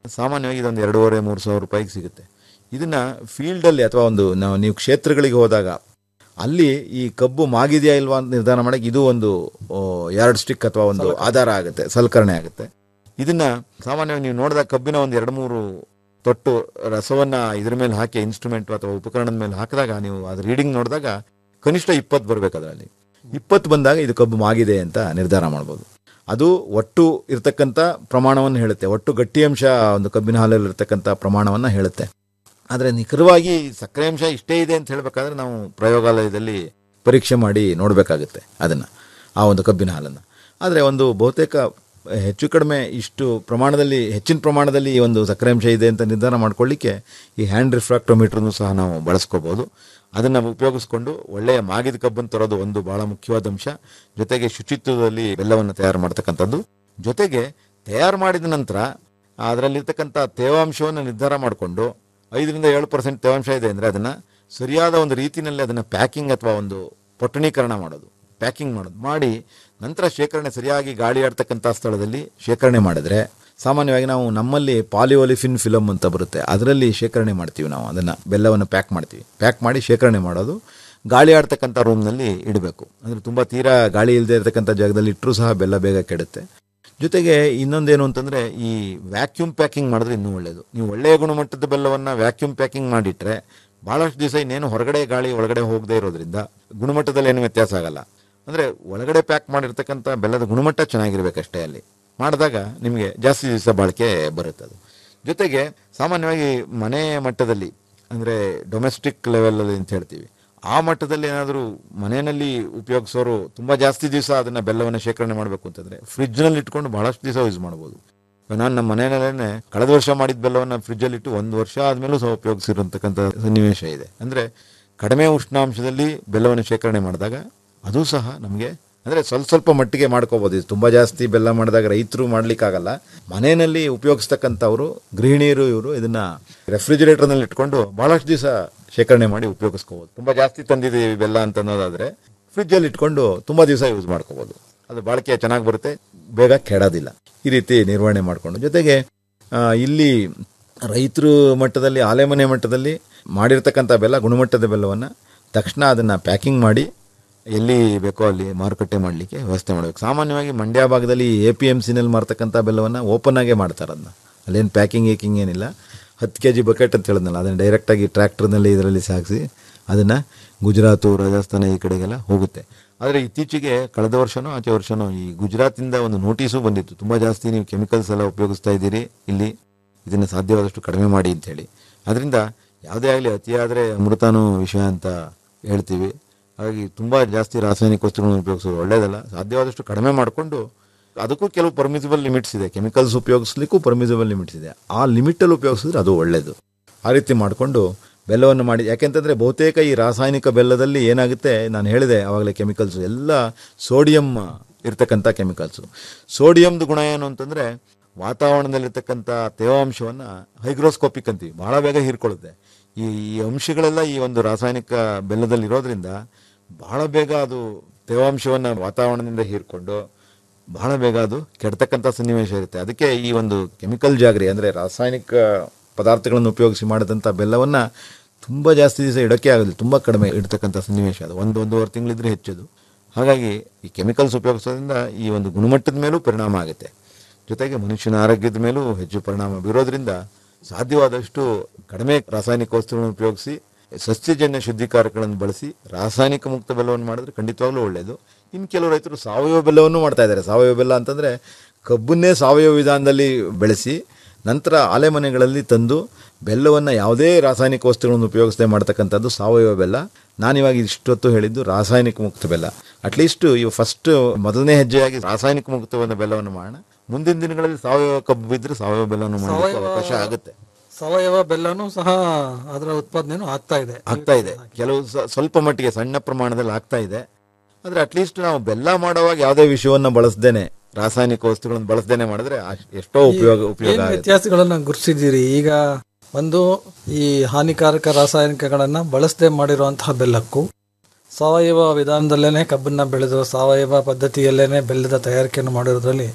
ಸಾಮಾನ್ಯವಾಗಿ ಇದೊಂದು ಎರಡೂವರೆ ಮೂರು ಸಾವಿರ ರೂಪಾಯಿಗೆ ಸಿಗುತ್ತೆ ಇದನ್ನ ಫೀಲ್ಡಲ್ಲಿ ಅಥವಾ ಒಂದು ನಾವು ನೀವು ಕ್ಷೇತ್ರಗಳಿಗೆ ಹೋದಾಗ ಅಲ್ಲಿ ಈ ಕಬ್ಬು ಮಾಗಿದೆಯಾ ಇಲ್ವಾ ಅಂತ ನಿರ್ಧಾರ ಮಾಡಕ್ಕೆ ಇದು ಒಂದು ಎರಡು ಸ್ಟಿಕ್ ಅಥವಾ ಒಂದು ಆಧಾರ ಆಗುತ್ತೆ ಸಲಕರಣೆ ಆಗುತ್ತೆ ಇದನ್ನ ಸಾಮಾನ್ಯವಾಗಿ ನೀವು ನೋಡಿದಾಗ ಕಬ್ಬಿನ ಒಂದು ಎರಡು ಮೂರು ತೊಟ್ಟು ರಸವನ್ನ ಇದ್ರ ಮೇಲೆ ಹಾಕಿ ಇನ್ಸ್ಟ್ರೂಮೆಂಟ್ ಅಥವಾ ಉಪಕರಣದ ಮೇಲೆ ಹಾಕಿದಾಗ ನೀವು ಅದು ರೀಡಿಂಗ್ ನೋಡಿದಾಗ ಕನಿಷ್ಠ ಇಪ್ಪತ್ತು ಬರ್ಬೇಕು ಅದರಲ್ಲಿ ಇಪ್ಪತ್ತು ಬಂದಾಗ ಇದು ಕಬ್ಬು ಮಾಗಿದೆ ಅಂತ ನಿರ್ಧಾರ ಮಾಡ್ಬೋದು ಅದು ಒಟ್ಟು ಇರ್ತಕ್ಕಂಥ ಪ್ರಮಾಣವನ್ನು ಹೇಳುತ್ತೆ ಒಟ್ಟು ಗಟ್ಟಿ ಅಂಶ ಒಂದು ಕಬ್ಬಿನ ಹಾಲಲ್ಲಿ ಇರ್ತಕ್ಕಂಥ ಪ್ರಮಾಣವನ್ನು ಹೇಳುತ್ತೆ ಆದರೆ ನಿಖರವಾಗಿ ಸಕ್ಕರೆ ಅಂಶ ಇಷ್ಟೇ ಇದೆ ಅಂತ ಹೇಳಬೇಕಾದ್ರೆ ನಾವು ಪ್ರಯೋಗಾಲಯದಲ್ಲಿ ಪರೀಕ್ಷೆ ಮಾಡಿ ನೋಡಬೇಕಾಗುತ್ತೆ ಅದನ್ನು ಆ ಒಂದು ಕಬ್ಬಿನ ಹಾಲನ್ನು ಆದರೆ ಒಂದು ಬಹುತೇಕ ಹೆಚ್ಚು ಕಡಿಮೆ ಇಷ್ಟು ಪ್ರಮಾಣದಲ್ಲಿ ಹೆಚ್ಚಿನ ಪ್ರಮಾಣದಲ್ಲಿ ಈ ಒಂದು ಸಕ್ಕರೆ ಅಂಶ ಇದೆ ಅಂತ ನಿರ್ಧಾರ ಮಾಡ್ಕೊಳ್ಳಿಕ್ಕೆ ಈ ಹ್ಯಾಂಡ್ ರಿಫ್ರಾಕ್ಟೋಮೀಟ್ರನ್ನು ಸಹ ನಾವು ಬಳಸ್ಕೋಬೋದು ಅದನ್ನು ಉಪಯೋಗಿಸ್ಕೊಂಡು ಒಳ್ಳೆಯ ಮಾಗಿದ ಕಬ್ಬನ್ನು ತರೋದು ಒಂದು ಬಹಳ ಮುಖ್ಯವಾದ ಅಂಶ ಜೊತೆಗೆ ಶುಚಿತ್ವದಲ್ಲಿ ಬೆಲ್ಲವನ್ನು ತಯಾರು ಮಾಡ್ತಕ್ಕಂಥದ್ದು ಜೊತೆಗೆ ತಯಾರು ಮಾಡಿದ ನಂತರ ಅದರಲ್ಲಿರ್ತಕ್ಕಂಥ ತೇವಾಂಶವನ್ನು ನಿರ್ಧಾರ ಮಾಡಿಕೊಂಡು ಐದರಿಂದ ಏಳು ಪರ್ಸೆಂಟ್ ತೇವಾಂಶ ಇದೆ ಅಂದರೆ ಅದನ್ನು ಸರಿಯಾದ ಒಂದು ರೀತಿಯಲ್ಲಿ ಅದನ್ನು ಪ್ಯಾಕಿಂಗ್ ಅಥವಾ ಒಂದು ಪೊಟ್ಟಣೀಕರಣ ಮಾಡೋದು ಪ್ಯಾಕಿಂಗ್ ಮಾಡೋದು ಮಾಡಿ ನಂತರ ಶೇಖರಣೆ ಸರಿಯಾಗಿ ಗಾಳಿ ಆಡ್ತಕ್ಕಂಥ ಸ್ಥಳದಲ್ಲಿ ಶೇಖರಣೆ ಮಾಡಿದ್ರೆ ಸಾಮಾನ್ಯವಾಗಿ ನಾವು ನಮ್ಮಲ್ಲಿ ಪಾಲಿಯೋಲಿಫಿನ್ ಫಿಲಮ್ ಅಂತ ಬರುತ್ತೆ ಅದರಲ್ಲಿ ಶೇಖರಣೆ ಮಾಡ್ತೀವಿ ನಾವು ಅದನ್ನು ಬೆಲ್ಲವನ್ನು ಪ್ಯಾಕ್ ಮಾಡ್ತೀವಿ ಪ್ಯಾಕ್ ಮಾಡಿ ಶೇಖರಣೆ ಮಾಡೋದು ಗಾಳಿ ಆಡ್ತಕ್ಕಂಥ ರೂಮ್ನಲ್ಲಿ ಇಡಬೇಕು ಅಂದರೆ ತುಂಬ ತೀರಾ ಗಾಳಿ ಇಲ್ಲದೆ ಇರತಕ್ಕಂಥ ಜಾಗದಲ್ಲಿ ಇಟ್ಟರೂ ಸಹ ಬೆಲ್ಲ ಬೇಗ ಕೆಡುತ್ತೆ ಜೊತೆಗೆ ಇನ್ನೊಂದೇನು ಅಂತಂದರೆ ಈ ವ್ಯಾಕ್ಯೂಮ್ ಪ್ಯಾಕಿಂಗ್ ಮಾಡಿದ್ರೆ ಇನ್ನೂ ಒಳ್ಳೆಯದು ನೀವು ಒಳ್ಳೆಯ ಗುಣಮಟ್ಟದ ಬೆಲ್ಲವನ್ನು ವ್ಯಾಕ್ಯೂಮ್ ಪ್ಯಾಕಿಂಗ್ ಮಾಡಿಟ್ರೆ ಭಾಳಷ್ಟು ದಿವಸ ಇನ್ನೇನು ಹೊರಗಡೆ ಗಾಳಿ ಒಳಗಡೆ ಹೋಗದೇ ಇರೋದ್ರಿಂದ ಗುಣಮಟ್ಟದಲ್ಲಿ ಏನು ವ್ಯತ್ಯಾಸ ಆಗಲ್ಲ ಅಂದರೆ ಒಳಗಡೆ ಪ್ಯಾಕ್ ಮಾಡಿರ್ತಕ್ಕಂಥ ಬೆಲ್ಲದ ಗುಣಮಟ್ಟ ಚೆನ್ನಾಗಿರ್ಬೇಕಷ್ಟೇ ಅಲ್ಲಿ ಮಾಡಿದಾಗ ನಿಮಗೆ ಜಾಸ್ತಿ ದಿವಸ ಬಾಳಿಕೆ ಬರುತ್ತೆ ಅದು ಜೊತೆಗೆ ಸಾಮಾನ್ಯವಾಗಿ ಮನೆ ಮಟ್ಟದಲ್ಲಿ ಅಂದರೆ ಡೊಮೆಸ್ಟಿಕ್ ಲೆವೆಲಲ್ಲಿ ಅಂತ ಹೇಳ್ತೀವಿ ಆ ಮಟ್ಟದಲ್ಲಿ ಏನಾದರೂ ಮನೆಯಲ್ಲಿ ಉಪಯೋಗಿಸೋರು ತುಂಬ ಜಾಸ್ತಿ ದಿವಸ ಅದನ್ನು ಬೆಲ್ಲವನ್ನು ಶೇಖರಣೆ ಮಾಡಬೇಕು ಅಂತಂದರೆ ಫ್ರಿಜ್ನಲ್ಲಿ ಇಟ್ಕೊಂಡು ಬಹಳಷ್ಟು ದಿವಸ ಯೂಸ್ ಮಾಡ್ಬೋದು ನಾನು ನಮ್ಮ ಮನೆಯಲ್ಲೇ ಕಳೆದ ವರ್ಷ ಮಾಡಿದ ಬೆಲ್ಲವನ್ನು ಫ್ರಿಜ್ಜಲ್ಲಿ ಇಟ್ಟು ಒಂದು ವರ್ಷ ಆದಮೇಲೂ ಸಹ ಉಪಯೋಗಿಸಿರೋಂತಕ್ಕಂಥ ಸನ್ನಿವೇಶ ಇದೆ ಅಂದರೆ ಕಡಿಮೆ ಉಷ್ಣಾಂಶದಲ್ಲಿ ಬೆಲ್ಲವನ್ನು ಶೇಖರಣೆ ಮಾಡಿದಾಗ ಅದು ಸಹ ನಮಗೆ ಅಂದರೆ ಸ್ವಲ್ಪ ಸ್ವಲ್ಪ ಮಟ್ಟಿಗೆ ಮಾಡ್ಕೋಬೋದು ಇದು ತುಂಬ ಜಾಸ್ತಿ ಬೆಲ್ಲ ಮಾಡಿದಾಗ ರೈತರು ಮಾಡ್ಲಿಕ್ಕಾಗಲ್ಲ ಮನೆಯಲ್ಲಿ ಉಪಯೋಗಿಸ್ತಕ್ಕಂಥವ್ರು ಗೃಹಿಣಿಯರು ಇವರು ಇದನ್ನು ರೆಫ್ರಿಜಿರೇಟರ್ನಲ್ಲಿ ಇಟ್ಕೊಂಡು ಭಾಳಷ್ಟು ದಿವಸ ಶೇಖರಣೆ ಮಾಡಿ ಉಪಯೋಗಿಸ್ಕೋಬೋದು ತುಂಬ ಜಾಸ್ತಿ ತಂದಿದ್ದೀವಿ ಬೆಲ್ಲ ಅಂತ ಅನ್ನೋದಾದರೆ ಫ್ರಿಜ್ಜಲ್ಲಿ ಇಟ್ಕೊಂಡು ತುಂಬ ದಿವಸ ಯೂಸ್ ಮಾಡ್ಕೋಬೋದು ಅದು ಬಾಳಿಕೆ ಚೆನ್ನಾಗಿ ಬರುತ್ತೆ ಬೇಗ ಕೆಡೋದಿಲ್ಲ ಈ ರೀತಿ ನಿರ್ವಹಣೆ ಮಾಡಿಕೊಂಡು ಜೊತೆಗೆ ಆ, ಇಲ್ಲಿ ರೈತರು ಮಟ್ಟದಲ್ಲಿ ಆಲೆಮನೆ ಮಟ್ಟದಲ್ಲಿ ಮಾಡಿರ್ತಕ್ಕಂಥ ಬೆಲ್ಲ ಗುಣಮಟ್ಟದ ಬೆಲ್ಲವನ್ನು ತಕ್ಷಣ ಅದನ್ನು ಪ್ಯಾಕಿಂಗ್ ಮಾಡಿ ಎಲ್ಲಿ ಬೇಕೋ ಅಲ್ಲಿ ಮಾರುಕಟ್ಟೆ ಮಾಡಲಿಕ್ಕೆ ವ್ಯವಸ್ಥೆ ಮಾಡಬೇಕು ಸಾಮಾನ್ಯವಾಗಿ ಮಂಡ್ಯ ಭಾಗದಲ್ಲಿ ಎ ಪಿ ಎಮ್ ಸಿನಲ್ಲಿ ಮಾರ್ತಕ್ಕಂಥ ಬೆಲ್ಲವನ್ನು ಓಪನ್ ಆಗೇ ಮಾಡ್ತಾರೆ ಅದನ್ನ ಅಲ್ಲೇನು ಪ್ಯಾಕಿಂಗ್ ಏಕಿಂಗ್ ಏನಿಲ್ಲ ಹತ್ತು ಕೆ ಜಿ ಬಕೆಟ್ ಅಂತ ಹೇಳಿದ್ನಲ್ಲ ಅದನ್ನು ಡೈರೆಕ್ಟಾಗಿ ಟ್ರ್ಯಾಕ್ಟರ್ನಲ್ಲಿ ಇದರಲ್ಲಿ ಸಾಗಿಸಿ ಅದನ್ನು ಗುಜರಾತು ರಾಜಸ್ಥಾನ ಈ ಕಡೆಗೆಲ್ಲ ಹೋಗುತ್ತೆ ಆದರೆ ಇತ್ತೀಚೆಗೆ ಕಳೆದ ವರ್ಷನೋ ಆಚೆ ವರ್ಷನೋ ಈ ಗುಜರಾತಿಂದ ಒಂದು ನೋಟಿಸು ಬಂದಿತ್ತು ತುಂಬ ಜಾಸ್ತಿ ನೀವು ಕೆಮಿಕಲ್ಸ್ ಎಲ್ಲ ಉಪಯೋಗಿಸ್ತಾ ಇದ್ದೀರಿ ಇಲ್ಲಿ ಇದನ್ನು ಸಾಧ್ಯವಾದಷ್ಟು ಕಡಿಮೆ ಮಾಡಿ ಅಂತೇಳಿ ಅದರಿಂದ ಯಾವುದೇ ಆಗಲಿ ಅತಿಯಾದರೆ ಅಮೃತಾನು ವಿಷಯ ಅಂತ ಹೇಳ್ತೀವಿ ಹಾಗಾಗಿ ತುಂಬ ಜಾಸ್ತಿ ರಾಸಾಯನಿಕ ವಸ್ತುಗಳನ್ನು ಉಪಯೋಗಿಸೋದು ಒಳ್ಳೆಯದಲ್ಲ ಸಾಧ್ಯವಾದಷ್ಟು ಕಡಿಮೆ ಮಾಡಿಕೊಂಡು ಅದಕ್ಕೂ ಕೆಲವು ಪರ್ಮಿಸಿಬಲ್ ಲಿಮಿಟ್ಸ್ ಇದೆ ಕೆಮಿಕಲ್ಸ್ ಉಪಯೋಗಿಸ್ಲಿಕ್ಕೂ ಪರ್ಮಿಸಿಬಲ್ ಲಿಮಿಟ್ಸ್ ಇದೆ ಆ ಲಿಮಿಟಲ್ಲಿ ಉಪಯೋಗಿಸಿದ್ರೆ ಅದು ಒಳ್ಳೆಯದು ಆ ರೀತಿ ಮಾಡಿಕೊಂಡು ಬೆಲ್ಲವನ್ನು ಮಾಡಿ ಯಾಕೆಂತಂದರೆ ಬಹುತೇಕ ಈ ರಾಸಾಯನಿಕ ಬೆಲ್ಲದಲ್ಲಿ ಏನಾಗುತ್ತೆ ನಾನು ಹೇಳಿದೆ ಆವಾಗಲೇ ಕೆಮಿಕಲ್ಸು ಎಲ್ಲ ಸೋಡಿಯಂ ಇರ್ತಕ್ಕಂಥ ಕೆಮಿಕಲ್ಸು ಸೋಡಿಯಂದು ಗುಣ ಏನು ಅಂತಂದರೆ ವಾತಾವರಣದಲ್ಲಿರ್ತಕ್ಕಂಥ ತೇವಾಂಶವನ್ನು ಹೈಗ್ರೋಸ್ಕೋಪಿಕ್ ಅಂತೀವಿ ಭಾಳ ಬೇಗ ಹೀರ್ಕೊಳ್ಳುತ್ತೆ ಈ ಈ ಅಂಶಗಳೆಲ್ಲ ಈ ಒಂದು ರಾಸಾಯನಿಕ ಬೆಲ್ಲದಲ್ಲಿ ಇರೋದ್ರಿಂದ ಬಹಳ ಬೇಗ ಅದು ತೇವಾಂಶವನ್ನು ವಾತಾವರಣದಿಂದ ಹೀರ್ಕೊಂಡು ಬಹಳ ಬೇಗ ಅದು ಕೆಡ್ತಕ್ಕಂಥ ಸನ್ನಿವೇಶ ಇರುತ್ತೆ ಅದಕ್ಕೆ ಈ ಒಂದು ಕೆಮಿಕಲ್ ಜಾಗರಿ ಅಂದರೆ ರಾಸಾಯನಿಕ ಪದಾರ್ಥಗಳನ್ನು ಉಪಯೋಗಿಸಿ ಮಾಡಿದಂಥ ಬೆಲ್ಲವನ್ನು ತುಂಬ ಜಾಸ್ತಿ ದಿವಸ ಇಡೋಕ್ಕೆ ಆಗೋದಿಲ್ಲ ತುಂಬ ಕಡಿಮೆ ಇಡ್ತಕ್ಕಂಥ ಸನ್ನಿವೇಶ ಅದು ಒಂದು ಒಂದೂವರೆ ತಿಂಗಳಿದ್ರೆ ಹೆಚ್ಚದು ಹಾಗಾಗಿ ಈ ಕೆಮಿಕಲ್ಸ್ ಉಪಯೋಗಿಸೋದ್ರಿಂದ ಈ ಒಂದು ಗುಣಮಟ್ಟದ ಮೇಲೂ ಪರಿಣಾಮ ಆಗುತ್ತೆ ಜೊತೆಗೆ ಮನುಷ್ಯನ ಆರೋಗ್ಯದ ಮೇಲೂ ಹೆಚ್ಚು ಪರಿಣಾಮ ಬೀರೋದ್ರಿಂದ ಸಾಧ್ಯವಾದಷ್ಟು ಕಡಿಮೆ ರಾಸಾಯನಿಕ ವಸ್ತುಗಳನ್ನು ಉಪಯೋಗಿಸಿ ಸಸ್ಯಜನ್ಯ ಶುದ್ಧೀಕಾರಕಗಳನ್ನು ಬಳಸಿ ರಾಸಾಯನಿಕ ಮುಕ್ತ ಬೆಲ್ಲವನ್ನು ಮಾಡಿದ್ರೆ ಖಂಡಿತವಾಗ್ಲೂ ಒಳ್ಳೆಯದು ಇನ್ನು ಕೆಲವು ರೈತರು ಸಾವಯವ ಬೆಲ್ಲವನ್ನು ಮಾಡ್ತಾ ಇದ್ದಾರೆ ಸಾವಯವ ಬೆಲ್ಲ ಅಂತಂದರೆ ಕಬ್ಬನ್ನೇ ಸಾವಯವ ವಿಧಾನದಲ್ಲಿ ಬೆಳೆಸಿ ನಂತರ ಆಲೆಮನೆಗಳಲ್ಲಿ ತಂದು ಬೆಲ್ಲವನ್ನು ಯಾವುದೇ ರಾಸಾಯನಿಕ ವಸ್ತುಗಳನ್ನು ಉಪಯೋಗಿಸದೆ ಮಾಡ್ತಕ್ಕಂಥದ್ದು ಸಾವಯವ ಬೆಲ್ಲ ನಾನಿವಾಗ ಇಷ್ಟೊತ್ತು ಹೇಳಿದ್ದು ರಾಸಾಯನಿಕ ಮುಕ್ತ ಬೆಲ್ಲ ಅಟ್ಲೀಸ್ಟ್ ಇವು ಫಸ್ಟ್ ಮೊದಲನೇ ಹೆಜ್ಜೆಯಾಗಿ ರಾಸಾಯನಿಕ ಮುಕ್ತವಾದ ಬೆಲ್ಲವನ್ನು ಮಾಡೋಣ ಮುಂದಿನ ದಿನಗಳಲ್ಲಿ ಸಾವಯವ ಕಬ್ಬು ಇದ್ರೆ ಸಾವಯವ ಬೆಲ್ಲವನ್ನು ಮಾಡಲಿಕ್ಕೆ ಅವಕಾಶ ಆಗುತ್ತೆ ಸಾವಯವ ಬೆಲ್ಲನೂ ಸಹ ಅದರ ಉತ್ಪಾದನೆನೂ ಆಗ್ತಾ ಇದೆ ಆಗ್ತಾ ಇದೆ ಕೆಲವು ಸ- ಸ್ವಲ್ಪ ಮಟ್ಟಿಗೆ ಸಣ್ಣ ಪ್ರಮಾಣದಲ್ಲಿ ಆಗ್ತಾ ಇದೆ ಆದರೆ ಅಟ್ಲೀಸ್ಟ್ ನಾವು ಬೆಲ್ಲ ಮಾಡುವಾಗ ಯಾವುದೇ ವಿಷಯವನ್ನು ಬಳಸ್ದೇನೆ ರಾಸಾಯನಿಕ ವಸ್ತುಗಳನ್ನು ಬಳಸ್ದೇನೆ ಮಾಡಿದ್ರೆ ಅಷ್ಟ್- ಎಷ್ಟೋ ಉಪಯೋಗ ಉಪಯೋಗ ಏನ್ ಆಗುತ್ತೆ ವ್ಯತ್ಯಾಸಗಳನ್ನ ಗುರುತಿಸಿದ್ದೀರಿ ಈಗ ಒಂದು ಈ ಹಾನಿಕಾರಕ ರಾಸಾಯನಿಕಗಳನ್ನ ಬಳಸದೆ ಮಾಡಿರುವಂತಹ ಬೆಲ್ಲಕ್ಕೂ ಸಾವಯವ ವಿಧಾನದಲ್ಲೇನೆ ಕಬ್ಬನ್ನ ಬೆಳೆದು ಸಾವಯವ ಪದ್ಧತಿಯಲ್ಲೇನೆ ಬೆಲ್ಲದ ತಯಾರಿಕೆಯನ್ನು ಮಾಡಿರೋದ್ರಲ್ಲಿ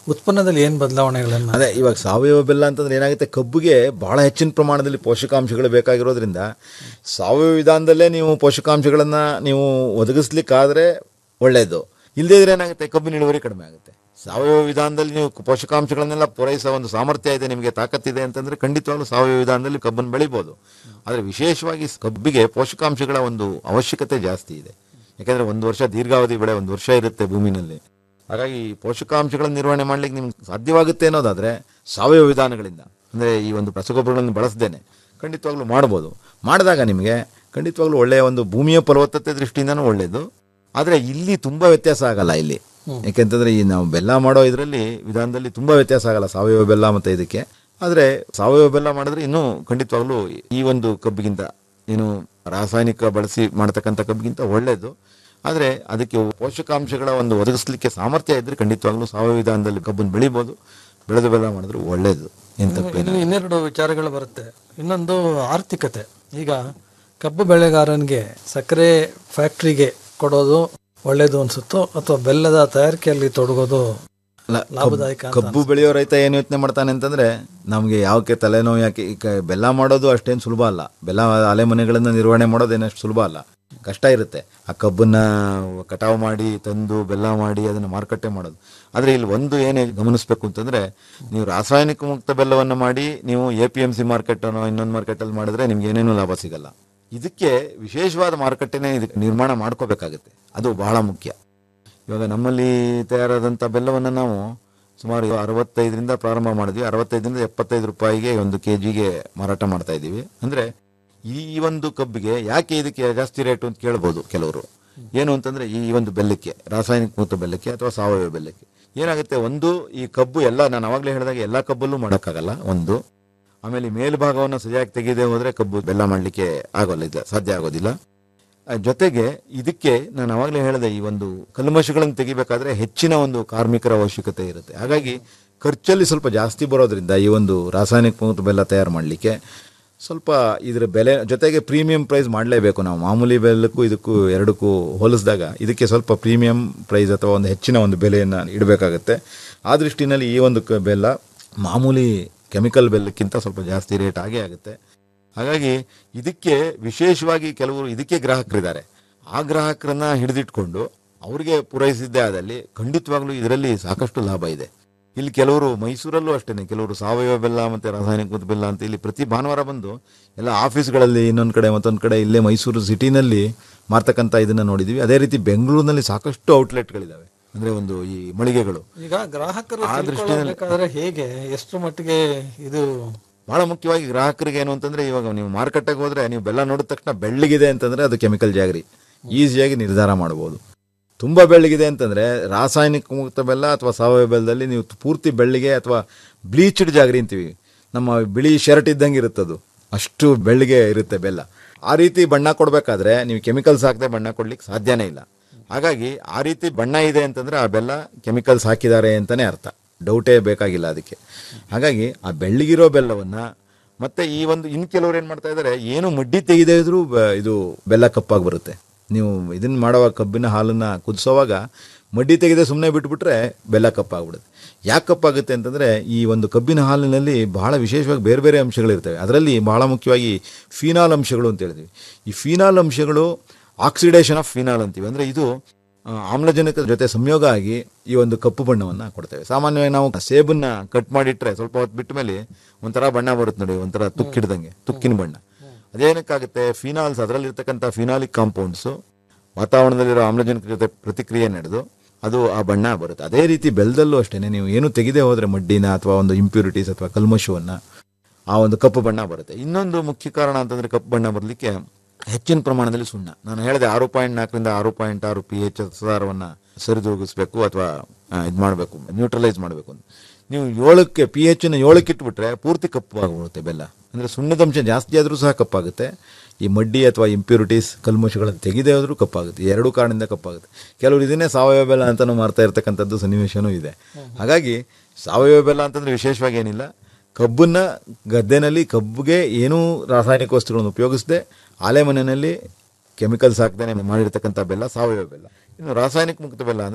ಉತ್ಪನ್ನದಲ್ಲಿ ಏನು ಬದಲಾವಣೆಗಳನ್ನ ಅದೇ ಇವಾಗ ಸಾವಯವ ಬೆಲ್ಲ ಅಂತಂದ್ರೆ ಏನಾಗುತ್ತೆ ಕಬ್ಬಿಗೆ ಬಹಳ ಹೆಚ್ಚಿನ ಪ್ರಮಾಣದಲ್ಲಿ ಪೋಷಕಾಂಶಗಳು ಬೇಕಾಗಿರೋದ್ರಿಂದ ಸಾವಯವ ವಿಧಾನದಲ್ಲೇ ನೀವು ಪೋಷಕಾಂಶಗಳನ್ನು ನೀವು ಒದಗಿಸ್ಲಿಕ್ಕಾದ್ರೆ ಒಳ್ಳೆಯದು ಇಲ್ಲದೇ ಇದ್ರೆ ಏನಾಗುತ್ತೆ ಕಬ್ಬಿನ ಇಳುವರಿ ಕಡಿಮೆ ಆಗುತ್ತೆ ಸಾವಯವ ವಿಧಾನದಲ್ಲಿ ನೀವು ಪೋಷಕಾಂಶಗಳನ್ನೆಲ್ಲ ಪೂರೈಸೋ ಒಂದು ಸಾಮರ್ಥ್ಯ ಇದೆ ನಿಮಗೆ ತಾಕತ್ತಿದೆ ಅಂತಂದ್ರೆ ಖಂಡಿತವಾಗ್ಲೂ ಸಾವಯವ ವಿಧಾನದಲ್ಲಿ ಕಬ್ಬನ್ನು ಬೆಳಿಬೋದು ಆದರೆ ವಿಶೇಷವಾಗಿ ಕಬ್ಬಿಗೆ ಪೋಷಕಾಂಶಗಳ ಒಂದು ಅವಶ್ಯಕತೆ ಜಾಸ್ತಿ ಇದೆ ಯಾಕಂದ್ರೆ ಒಂದು ವರ್ಷ ದೀರ್ಘಾವಧಿ ಬೆಳೆ ಒಂದು ವರ್ಷ ಇರುತ್ತೆ ಭೂಮಿನಲ್ಲಿ ಹಾಗಾಗಿ ಈ ಪೋಷಕಾಂಶಗಳ ನಿರ್ವಹಣೆ ಮಾಡ್ಲಿಕ್ಕೆ ನಿಮ್ಗೆ ಸಾಧ್ಯವಾಗುತ್ತೆ ಅನ್ನೋದಾದ್ರೆ ಸಾವಯವ ವಿಧಾನಗಳಿಂದ ಅಂದ್ರೆ ಈ ಒಂದು ರಸಗೊಬ್ಬರಗಳನ್ನು ಬಳಸದೇನೆ ಖಂಡಿತವಾಗ್ಲೂ ಮಾಡ್ಬೋದು ಮಾಡಿದಾಗ ನಿಮಗೆ ಖಂಡಿತವಾಗ್ಲೂ ಒಳ್ಳೆಯ ಒಂದು ಭೂಮಿಯ ಫಲವತ್ತತೆ ದೃಷ್ಟಿಯಿಂದನೂ ಒಳ್ಳೆಯದು ಆದರೆ ಇಲ್ಲಿ ತುಂಬಾ ವ್ಯತ್ಯಾಸ ಆಗಲ್ಲ ಇಲ್ಲಿ ಯಾಕೆಂತಂದ್ರೆ ಈ ನಾವು ಬೆಲ್ಲ ಮಾಡೋ ಇದರಲ್ಲಿ ವಿಧಾನದಲ್ಲಿ ತುಂಬಾ ವ್ಯತ್ಯಾಸ ಆಗಲ್ಲ ಸಾವಯವ ಬೆಲ್ಲ ಮತ್ತೆ ಇದಕ್ಕೆ ಆದರೆ ಸಾವಯವ ಬೆಲ್ಲ ಮಾಡಿದ್ರೆ ಇನ್ನೂ ಖಂಡಿತವಾಗ್ಲೂ ಈ ಒಂದು ಕಬ್ಬಿಗಿಂತ ಏನು ರಾಸಾಯನಿಕ ಬಳಸಿ ಮಾಡ್ತಕ್ಕಂಥ ಕಬ್ಬಿಗಿಂತ ಒಳ್ಳೆಯದು ಆದರೆ ಅದಕ್ಕೆ ಪೋಷಕಾಂಶಗಳ ಒಂದು ಒದಗಿಸ್ಲಿಕ್ಕೆ ಸಾಮರ್ಥ್ಯ ಇದ್ರೆ ಖಂಡಿತವಾಗ್ಲೂ ಸಾವಯವ ವಿಧಾನದಲ್ಲಿ ಕಬ್ಬನ್ನು ಬೆಳಿಬೋದು ಬೆಳೆದು ಬೆಲ್ಲ ಮಾಡಿದ್ರೆ ಒಳ್ಳೆಯದು ಏನ್ ತಪ್ಪೇನಿಲ್ಲ ಇನ್ನು ಇನ್ನೆರಡು ವಿಚಾರಗಳು ಬರುತ್ತೆ ಇನ್ನೊಂದು ಆರ್ಥಿಕತೆ ಈಗ ಕಬ್ಬು ಬೆಳೆಗಾರನಿಗೆ ಸಕ್ಕರೆ ಫ್ಯಾಕ್ಟ್ರಿಗೆ ಕೊಡೋದು ಒಳ್ಳೇದು ಅನ್ಸುತ್ತೋ ಅಥವಾ ಬೆಲ್ಲದ ತಯಾರಿಕೆಯಲ್ಲಿ ತೊಡಗೋದು ಅಲ್ಲ, ಲಾಭದಾಯಕ ಕಬ್ಬು- ಕಬ್ಬು ಬೆಳೆಯೋ ರೈತ ಏನು ಯೋಚನೆ ಮಾಡ್ತಾನೆ ಅಂತಂದ್ರೆ ನಮಗೆ ಯಾಕೆ ತಲೆನೋವು ಯಾಕೆ ಈಗ ಬೆಲ್ಲ ಮಾಡೋದು ಅಷ್ಟೇನು ಸುಲಭ ಅಲ್ಲ ಬೆಲ್ಲ ಅಲೆ ಮನೆಗಳನ್ನ ನಿರ್ವಹಣೆ ಮಾಡೋದು ಏನಷ್ಟು ಸುಲಭ ಅಲ್ಲ ಕಷ್ಟ ಇರುತ್ತೆ ಆ ಕಬ್ಬನ್ನ ಕಟಾವು ಮಾಡಿ ತಂದು ಬೆಲ್ಲ ಮಾಡಿ ಅದನ್ನ ಮಾರುಕಟ್ಟೆ ಮಾಡೋದು ಆದ್ರೆ ಇಲ್ಲಿ ಒಂದು ಏನು ಗಮನಿಸಬೇಕು ಅಂತಂದ್ರೆ ನೀವು ರಾಸಾಯನಿಕ ಮುಕ್ತ ಬೆಲ್ಲವನ್ನು ಮಾಡಿ ನೀವು A P M C market ಅನ್ನೋ ಇನ್ನೊಂದು ಮಾರ್ಕೆಟಲ್ಲಿ ಮಾಡಿದ್ರೆ ನಿಮ್ಗೆ ಏನೇನು ಲಾಭ ಸಿಗಲ್ಲ ಇದಕ್ಕೆ ವಿಶೇಷವಾದ ಮಾರುಕಟ್ಟೆನೇ ಇದಕ್ಕೆ ನಿರ್ಮಾಣ ಮಾಡ್ಕೋಬೇಕಾಗುತ್ತೆ ಅದು ಬಹಳ ಮುಖ್ಯ ಇವಾಗ ನಮ್ಮಲ್ಲಿ ತಯಾರಾದಂಥ ಬೆಲ್ಲವನ್ನು ನಾವು ಸುಮಾರು ಅರವತ್ತೈದರಿಂದ ಪ್ರಾರಂಭ ಮಾಡಿದ್ವಿ ಅರವತ್ತೈದರಿಂದ ಎಪ್ಪತ್ತೈದು ರೂಪಾಯಿಗೆ ಒಂದು ಕೆ ಜಿಗೆ ಮಾರಾಟ ಮಾಡ್ತಾ ಇದ್ದೀವಿ ಅಂದರೆ ಈ ಒಂದು ಕಬ್ಬಿಗೆ ಯಾಕೆ ಇದಕ್ಕೆ ಜಾಸ್ತಿ ರೇಟು ಅಂತ ಕೇಳ್ಬೋದು ಕೆಲವರು ಏನು ಅಂತಂದ್ರೆ ಈ ಒಂದು ಬೆಲ್ಲಕ್ಕೆ ರಾಸಾಯನಿಕ ಮುಕ್ತ ಬೆಲ್ಲಕ್ಕೆ ಅಥವಾ ಸಾವಯವ ಬೆಲ್ಲಕ್ಕೆ ಏನಾಗುತ್ತೆ ಒಂದು ಈ ಕಬ್ಬು ಎಲ್ಲ ನಾನು ಅವಾಗಲೇ ಹೇಳಿದಾಗ ಎಲ್ಲ ಕಬ್ಬಲ್ಲೂ ಮಾಡೋಕ್ಕಾಗಲ್ಲ ಒಂದು ಆಮೇಲೆ ಈ ಮೇಲ್ಭಾಗವನ್ನು ಸರಿಯಾಗಿ ತೆಗೆದೇ ಹೋದ್ರೆ ಕಬ್ಬು ಬೆಲ್ಲ ಮಾಡಲಿಕ್ಕೆ ಆಗೋಲ್ಲ ಇದು ಸಾಧ್ಯ ಆಗೋದಿಲ್ಲ ಆ, ಜೊತೆಗೆ ಇದಕ್ಕೆ ನಾನು ಅವಾಗಲೇ ಹೇಳಿದೆ ಈ ಒಂದು ಕಲ್ಮಶಗಳನ್ನು ತೆಗಿಬೇಕಾದ್ರೆ ಹೆಚ್ಚಿನ ಒಂದು ಕಾರ್ಮಿಕರ ಅವಶ್ಯಕತೆ ಇರುತ್ತೆ ಹಾಗಾಗಿ ಖರ್ಚಲ್ಲಿ ಸ್ವಲ್ಪ ಜಾಸ್ತಿ ಬರೋದ್ರಿಂದ ಈ ಒಂದು ರಾಸಾಯನಿಕ ಮುಕ್ತ ಬೆಲ್ಲ ತಯಾರು ಮಾಡಲಿಕ್ಕೆ ಸ್ವಲ್ಪ ಇದರ ಬೆಲೆ ಜೊತೆಗೆ ಪ್ರೀಮಿಯಂ ಪ್ರೈಸ್ ಮಾಡಲೇಬೇಕು ನಾವು ಮಾಮೂಲಿ ಬೆಲ್ಲಕ್ಕೂ ಇದಕ್ಕೂ ಎರಡಕ್ಕೂ ಹೋಲಿಸಿದಾಗ ಇದಕ್ಕೆ ಸ್ವಲ್ಪ ಪ್ರೀಮಿಯಂ ಪ್ರೈಸ್ ಅಥವಾ ಒಂದು ಹೆಚ್ಚಿನ ಒಂದು ಬೆಲೆಯನ್ನು ಇಡಬೇಕಾಗತ್ತೆ ಆ ದೃಷ್ಟಿನಲ್ಲಿ ಈ ಒಂದು ಕ- ಬೆಲ್ಲ ಮಾಮೂಲಿ ಕೆಮಿಕಲ್ ಬೆಲ್ಲಕ್ಕಿಂತ ಸ್ವಲ್ಪ ಜಾಸ್ತಿ ರೇಟ್ ಆಗೇ ಆಗುತ್ತೆ ಹಾಗಾಗಿ ಇದಕ್ಕೆ ವಿಶೇಷವಾಗಿ ಕೆಲವರು ಇದಕ್ಕೆ ಗ್ರಾಹಕರಿದ್ದಾರೆ ಆ ಗ್ರಾಹಕರನ್ನ ಹಿಡಿದಿಟ್ಕೊಂಡು ಅವ್ರಿಗೆ ಪೂರೈಸಿದ್ದೇ ಆದಲ್ಲಿ ಖಂಡಿತವಾಗ್ಲೂ ಇದರಲ್ಲಿ ಸಾಕಷ್ಟು ಲಾಭ ಇದೆ ಇಲ್ಲಿ ಕೆಲವರು ಮೈಸೂರಲ್ಲೂ ಅಷ್ಟೇನೆ ಕೆಲವರು ಸಾವಯವ ಬೆಲ್ಲ ಮತ್ತೆ ರಾಸಾಯನಿಕ ಬೆಲ್ಲ ಅಂತ ಇಲ್ಲಿ ಪ್ರತಿ ಭಾನುವಾರ ಬಂದು ಎಲ್ಲ ಆಫೀಸ್ಗಳಲ್ಲಿ ಇನ್ನೊಂದು ಕಡೆ ಮತ್ತೊಂದು ಕಡೆ ಇಲ್ಲೇ ಮೈಸೂರು ಸಿಟಿನಲ್ಲಿ ಮಾರ್ತಕ್ಕಂಥ ಇದನ್ನ ನೋಡಿದೀವಿ ಅದೇ ರೀತಿ ಬೆಂಗಳೂರಿನಲ್ಲಿ ಸಾಕಷ್ಟು ಔಟ್ಲೆಟ್ಗಳಿದಾವೆ ಅಂದ್ರೆ ಒಂದು ಈ ಮಳಿಗೆಗಳು ಈಗ ಗ್ರಾಹಕರು ಆ ದೃಷ್ಟಿಯಲ್ಲಿ- ತಿಳ್ಕೊಳ್ಳಬೇಕಾದ್ರೆ ಹೇಗೆ ಎಷ್ಟು ಮಟ್ಟಿಗೆ ಇದು ಬಹಳ ಮುಖ್ಯವಾಗಿ ಗ್ರಾಹಕರಿಗೆ ಏನು ಅಂತಂದ್ರೆ ಇವಾಗ ನೀವು ಮಾರುಕಟ್ಟೆಗೆ ಹೋದ್ರೆ ನೀವು ಬೆಲ್ಲ ನೋಡಿದ ತಕ್ಷಣ ಬೆಳ್ಳಗಿದೆ ಅಂತಂದ್ರೆ ಅದು ಕೆಮಿಕಲ್ ಜಾಗರಿ ಈಸಿಯಾಗಿ ನಿರ್ಧಾರ ಮಾಡಬಹುದು ತುಂಬಾ ಬೆಳ್ಳಗಿದೆ ಅಂತಂದ್ರೆ ರಾಸಾಯನಿಕ ಮುಕ್ತ ಬೆಲ್ಲ ಅಥವಾ ಸಾವಯವ ಬೆಲ್ಲದಲ್ಲಿ ನೀವು ಪೂರ್ತಿ ಬೆಳ್ಳಿಗೆ ಅಥವಾ ಬ್ಲೀಚ್ಡ್ ಜಾಗರಿ ಅಂತೀವಿ ನಮ್ಮ ಬಿಳಿ ಶರ್ಟ್ ಇದ್ದಂಗೆ ಇರುತ್ತದು ಅಷ್ಟು ಬೆಳ್ಳಿಗೆ ಇರುತ್ತೆ ಬೆಲ್ಲ ಆ ರೀತಿ ಬಣ್ಣ ಕೊಡಬೇಕಾದ್ರೆ ನೀವು ಕೆಮಿಕಲ್ಸ್ ಹಾಕದೆ ಬಣ್ಣ ಕೊಡ್ಲಿಕ್ಕೆ ಸಾಧ್ಯನೇ ಇಲ್ಲ ಹಾಗಾಗಿ ಆ ರೀತಿ ಬಣ್ಣ ಇದೆ ಅಂತಂದ್ರೆ ಆ ಬೆಲ್ಲ ಕೆಮಿಕಲ್ಸ್ ಹಾಕಿದ್ದಾರೆ ಅಂತಾನೆ ಅರ್ಥ ಡೌಟೇ ಬೇಕಾಗಿಲ್ಲ ಅದಕ್ಕೆ ಹಾಗಾಗಿ ಆ ಬೆಳ್ಳಿಗಿರೋ ಬೆಲ್ಲವನ್ನ ಮತ್ತೆ ಈ ಒಂದು ಇನ್ ಕೆಲವ್ರು ಏನ್ ಮಾಡ್ತಾ ಇದ್ದಾರೆ ಏನು ಮಡ್ಡಿ ತೆಗೆದೇ ಇದ್ರೂ ಬ- ಇದು ಬೆಲ್ಲ ಕಪ್ಪಾಗಿ ಬರುತ್ತೆ ನೀವು ಇದನ್ನ ಮಾಡುವಾಗ ಕಬ್ಬಿನ ಹಾಲನ್ನ ಕುದಿಸೋವಾಗ ಮಡ್ಡಿ ತೆಗೆದೇ ಸುಮ್ಮನೆ ಬಿಟ್ಬಿಟ್ರೆ ಬೆಲ್ಲ ಕಪ್ಪಾಗ್ಬಿಡುತ್ತೆ ಯಾಕೆ ಕಪ್ಪಾಗುತ್ತೆ ಅಂತಂದ್ರೆ ಈ ಒಂದು ಕಬ್ಬಿನ ಹಾಲಿನಲ್ಲಿ ಬಹಳ ವಿಶೇಷವಾಗಿ ಬೇರೆ ಬೇರೆ ಅಂಶಗಳಿರ್ತವೆ ಅದರಲ್ಲಿ ಬಹಳ ಮುಖ್ಯವಾಗಿ ಫಿನಾಲ್ ಅಂಶಗಳು ಅಂತ ಹೇಳ್ತೀವಿ ಈ ಫಿನಾಲ್ ಅಂಶಗಳು ಆಕ್ಸಿಡೇಷನ್ ಆಫ್ ಫಿನಾಲ್ ಅಂತೀವಿ ಅಂದ್ರೆ ಇದು ಆ, ಆಮ್ಲಜನಕದ ಜೊತೆ ಸಂಯೋಗ ಆಗಿ ಈ ಒಂದು ಕಪ್ಪು ಬಣ್ಣವನ್ನ ಕೊಡ್ತೇವೆ ಸಾಮಾನ್ಯವಾಗಿ ನಾವು ಸೇಬನ್ನ ಕಟ್ ಮಾಡಿಟ್ರೆ ಸ್ವಲ್ಪ ಹೊತ್ತು ಬಿಟ್ಟ ಮೇಲೆ ಒಂಥರ ಬಣ್ಣ ಬರುತ್ತೆ ನೋಡಿ ಒಂಥರ ತುಕ್ಕಿಡ್ದಂಗೆ ತುಕ್ಕಿನ ಬಣ್ಣ ಅದೇನಕ್ಕಾಗುತ್ತೆ ಫಿನಾಲ್ಸ್ ಅದರಲ್ಲಿರ್ತಕ್ಕಂಥ ಫಿನಾಲಿಕ್ ಕಾಂಪೌಂಡ್ಸ್ ವಾತಾವರಣದಲ್ಲಿರೋ ಆಮ್ಲಜನಕ ಜೊತೆ ಪ್ರತಿಕ್ರಿಯೆ ನಡೆದು ಅದು ಆ ಬಣ್ಣ ಬರುತ್ತೆ ಅದೇ ರೀತಿ ಬೆಲ್ಲದಲ್ಲೂ ಅಷ್ಟೇನೆ ನೀವು ಏನು ತೆಗೆದೇ ಹೋದ್ರೆ ಮಡ್ಡಿನ ಅಥವಾ ಒಂದು ಇಂಪ್ಯೂರಿಟೀಸ್ ಅಥವಾ ಕಲ್ಮಶವನ್ನ ಆ ಒಂದು ಕಪ್ಪು ಬಣ್ಣ ಬರುತ್ತೆ ಇನ್ನೊಂದು ಮುಖ್ಯ ಕಾರಣ ಅಂತಂದ್ರೆ ಕಪ್ಪು ಬಣ್ಣ ಬರಲಿಕ್ಕೆ ಹೆಚ್ಚಿನ ಪ್ರಮಾಣದಲ್ಲಿ ಸುಣ್ಣ ನಾನು ಹೇಳಿದೆ ಆರು ಪಾಯಿಂಟ್ ನಾಲ್ಕರಿಂದ ಆರು ಪಾಯಿಂಟ್ ಆರು ಪಿ ಎಚ್ ಸಾರವನ್ನ ಸರಿದೂಗಿಸ್ಬೇಕು ಅಥವಾ ಇದು ಮಾಡಬೇಕು ನ್ಯೂಟ್ರಲೈಸ್ ಮಾಡಬೇಕು ಅಂತ ನೀವು ಏಳಕ್ಕೆ ಪಿ ಎಚ್ ನ ಏಳಕ್ಕೆ ಇಟ್ಬಿಟ್ರೆ ಪೂರ್ತಿ ಕಪ್ಪು ಆಗಿಬಿಡುತ್ತೆ ಬೆಲ್ಲ ಅಂದ್ರೆ ಸುಣ್ಣದಂಶ ಜಾಸ್ತಿ ಆದರೂ ಸಹ ಕಪ್ಪಾಗುತ್ತೆ ಈ ಮಡ್ಡಿ ಅಥವಾ ಇಂಪ್ಯೂರಿಟೀಸ್ ಕಲ್ಮಶಗಳನ್ನು ತೆಗೆದೇ ಹೋದ್ರೂ ಕಪ್ಪಾಗುತ್ತೆ ಈ ಎರಡೂ ಕಾರಣದಿಂದ ಕಪ್ಪಾಗುತ್ತೆ ಕೆಲವರು ಇದನ್ನೇ ಸಾವಯವ ಬೆಲ್ಲ ಅಂತಾನು ಮಾರ್ತಾ ಇರ್ತಕ್ಕಂಥದ್ದು ಸನ್ನಿವೇಶನೂ ಇದೆ ಹಾಗಾಗಿ ಸಾವಯವ ಬೆಲ್ಲ ಅಂತಂದ್ರೆ ವಿಶೇಷವಾಗಿ ಏನಿಲ್ಲ ಕಬ್ಬನ್ನ ಗದ್ದೆನಲ್ಲಿ ಕಬ್ಬಿಗೆ ಏನೂ ರಾಸಾಯನಿಕ ವಸ್ತುಗಳನ್ನು ಉಪಯೋಗಿಸದೆ ಆಲೆ ಮನೆಯಲ್ಲಿ ಕೆಮಿಕಲ್ಸ್ ಹಾಕ್ದೇನೆ ಮಾಡಿರ್ತಕ್ಕಂಥ ಬೆಲ್ಲ ಸಾವಯವ ಬೆಲ್ಲ ಇನ್ನು ರಾಸಾಯನಿಕ ಮುಕ್ತ ಬೆಲ್ಲ ಅಂದ್ರೆ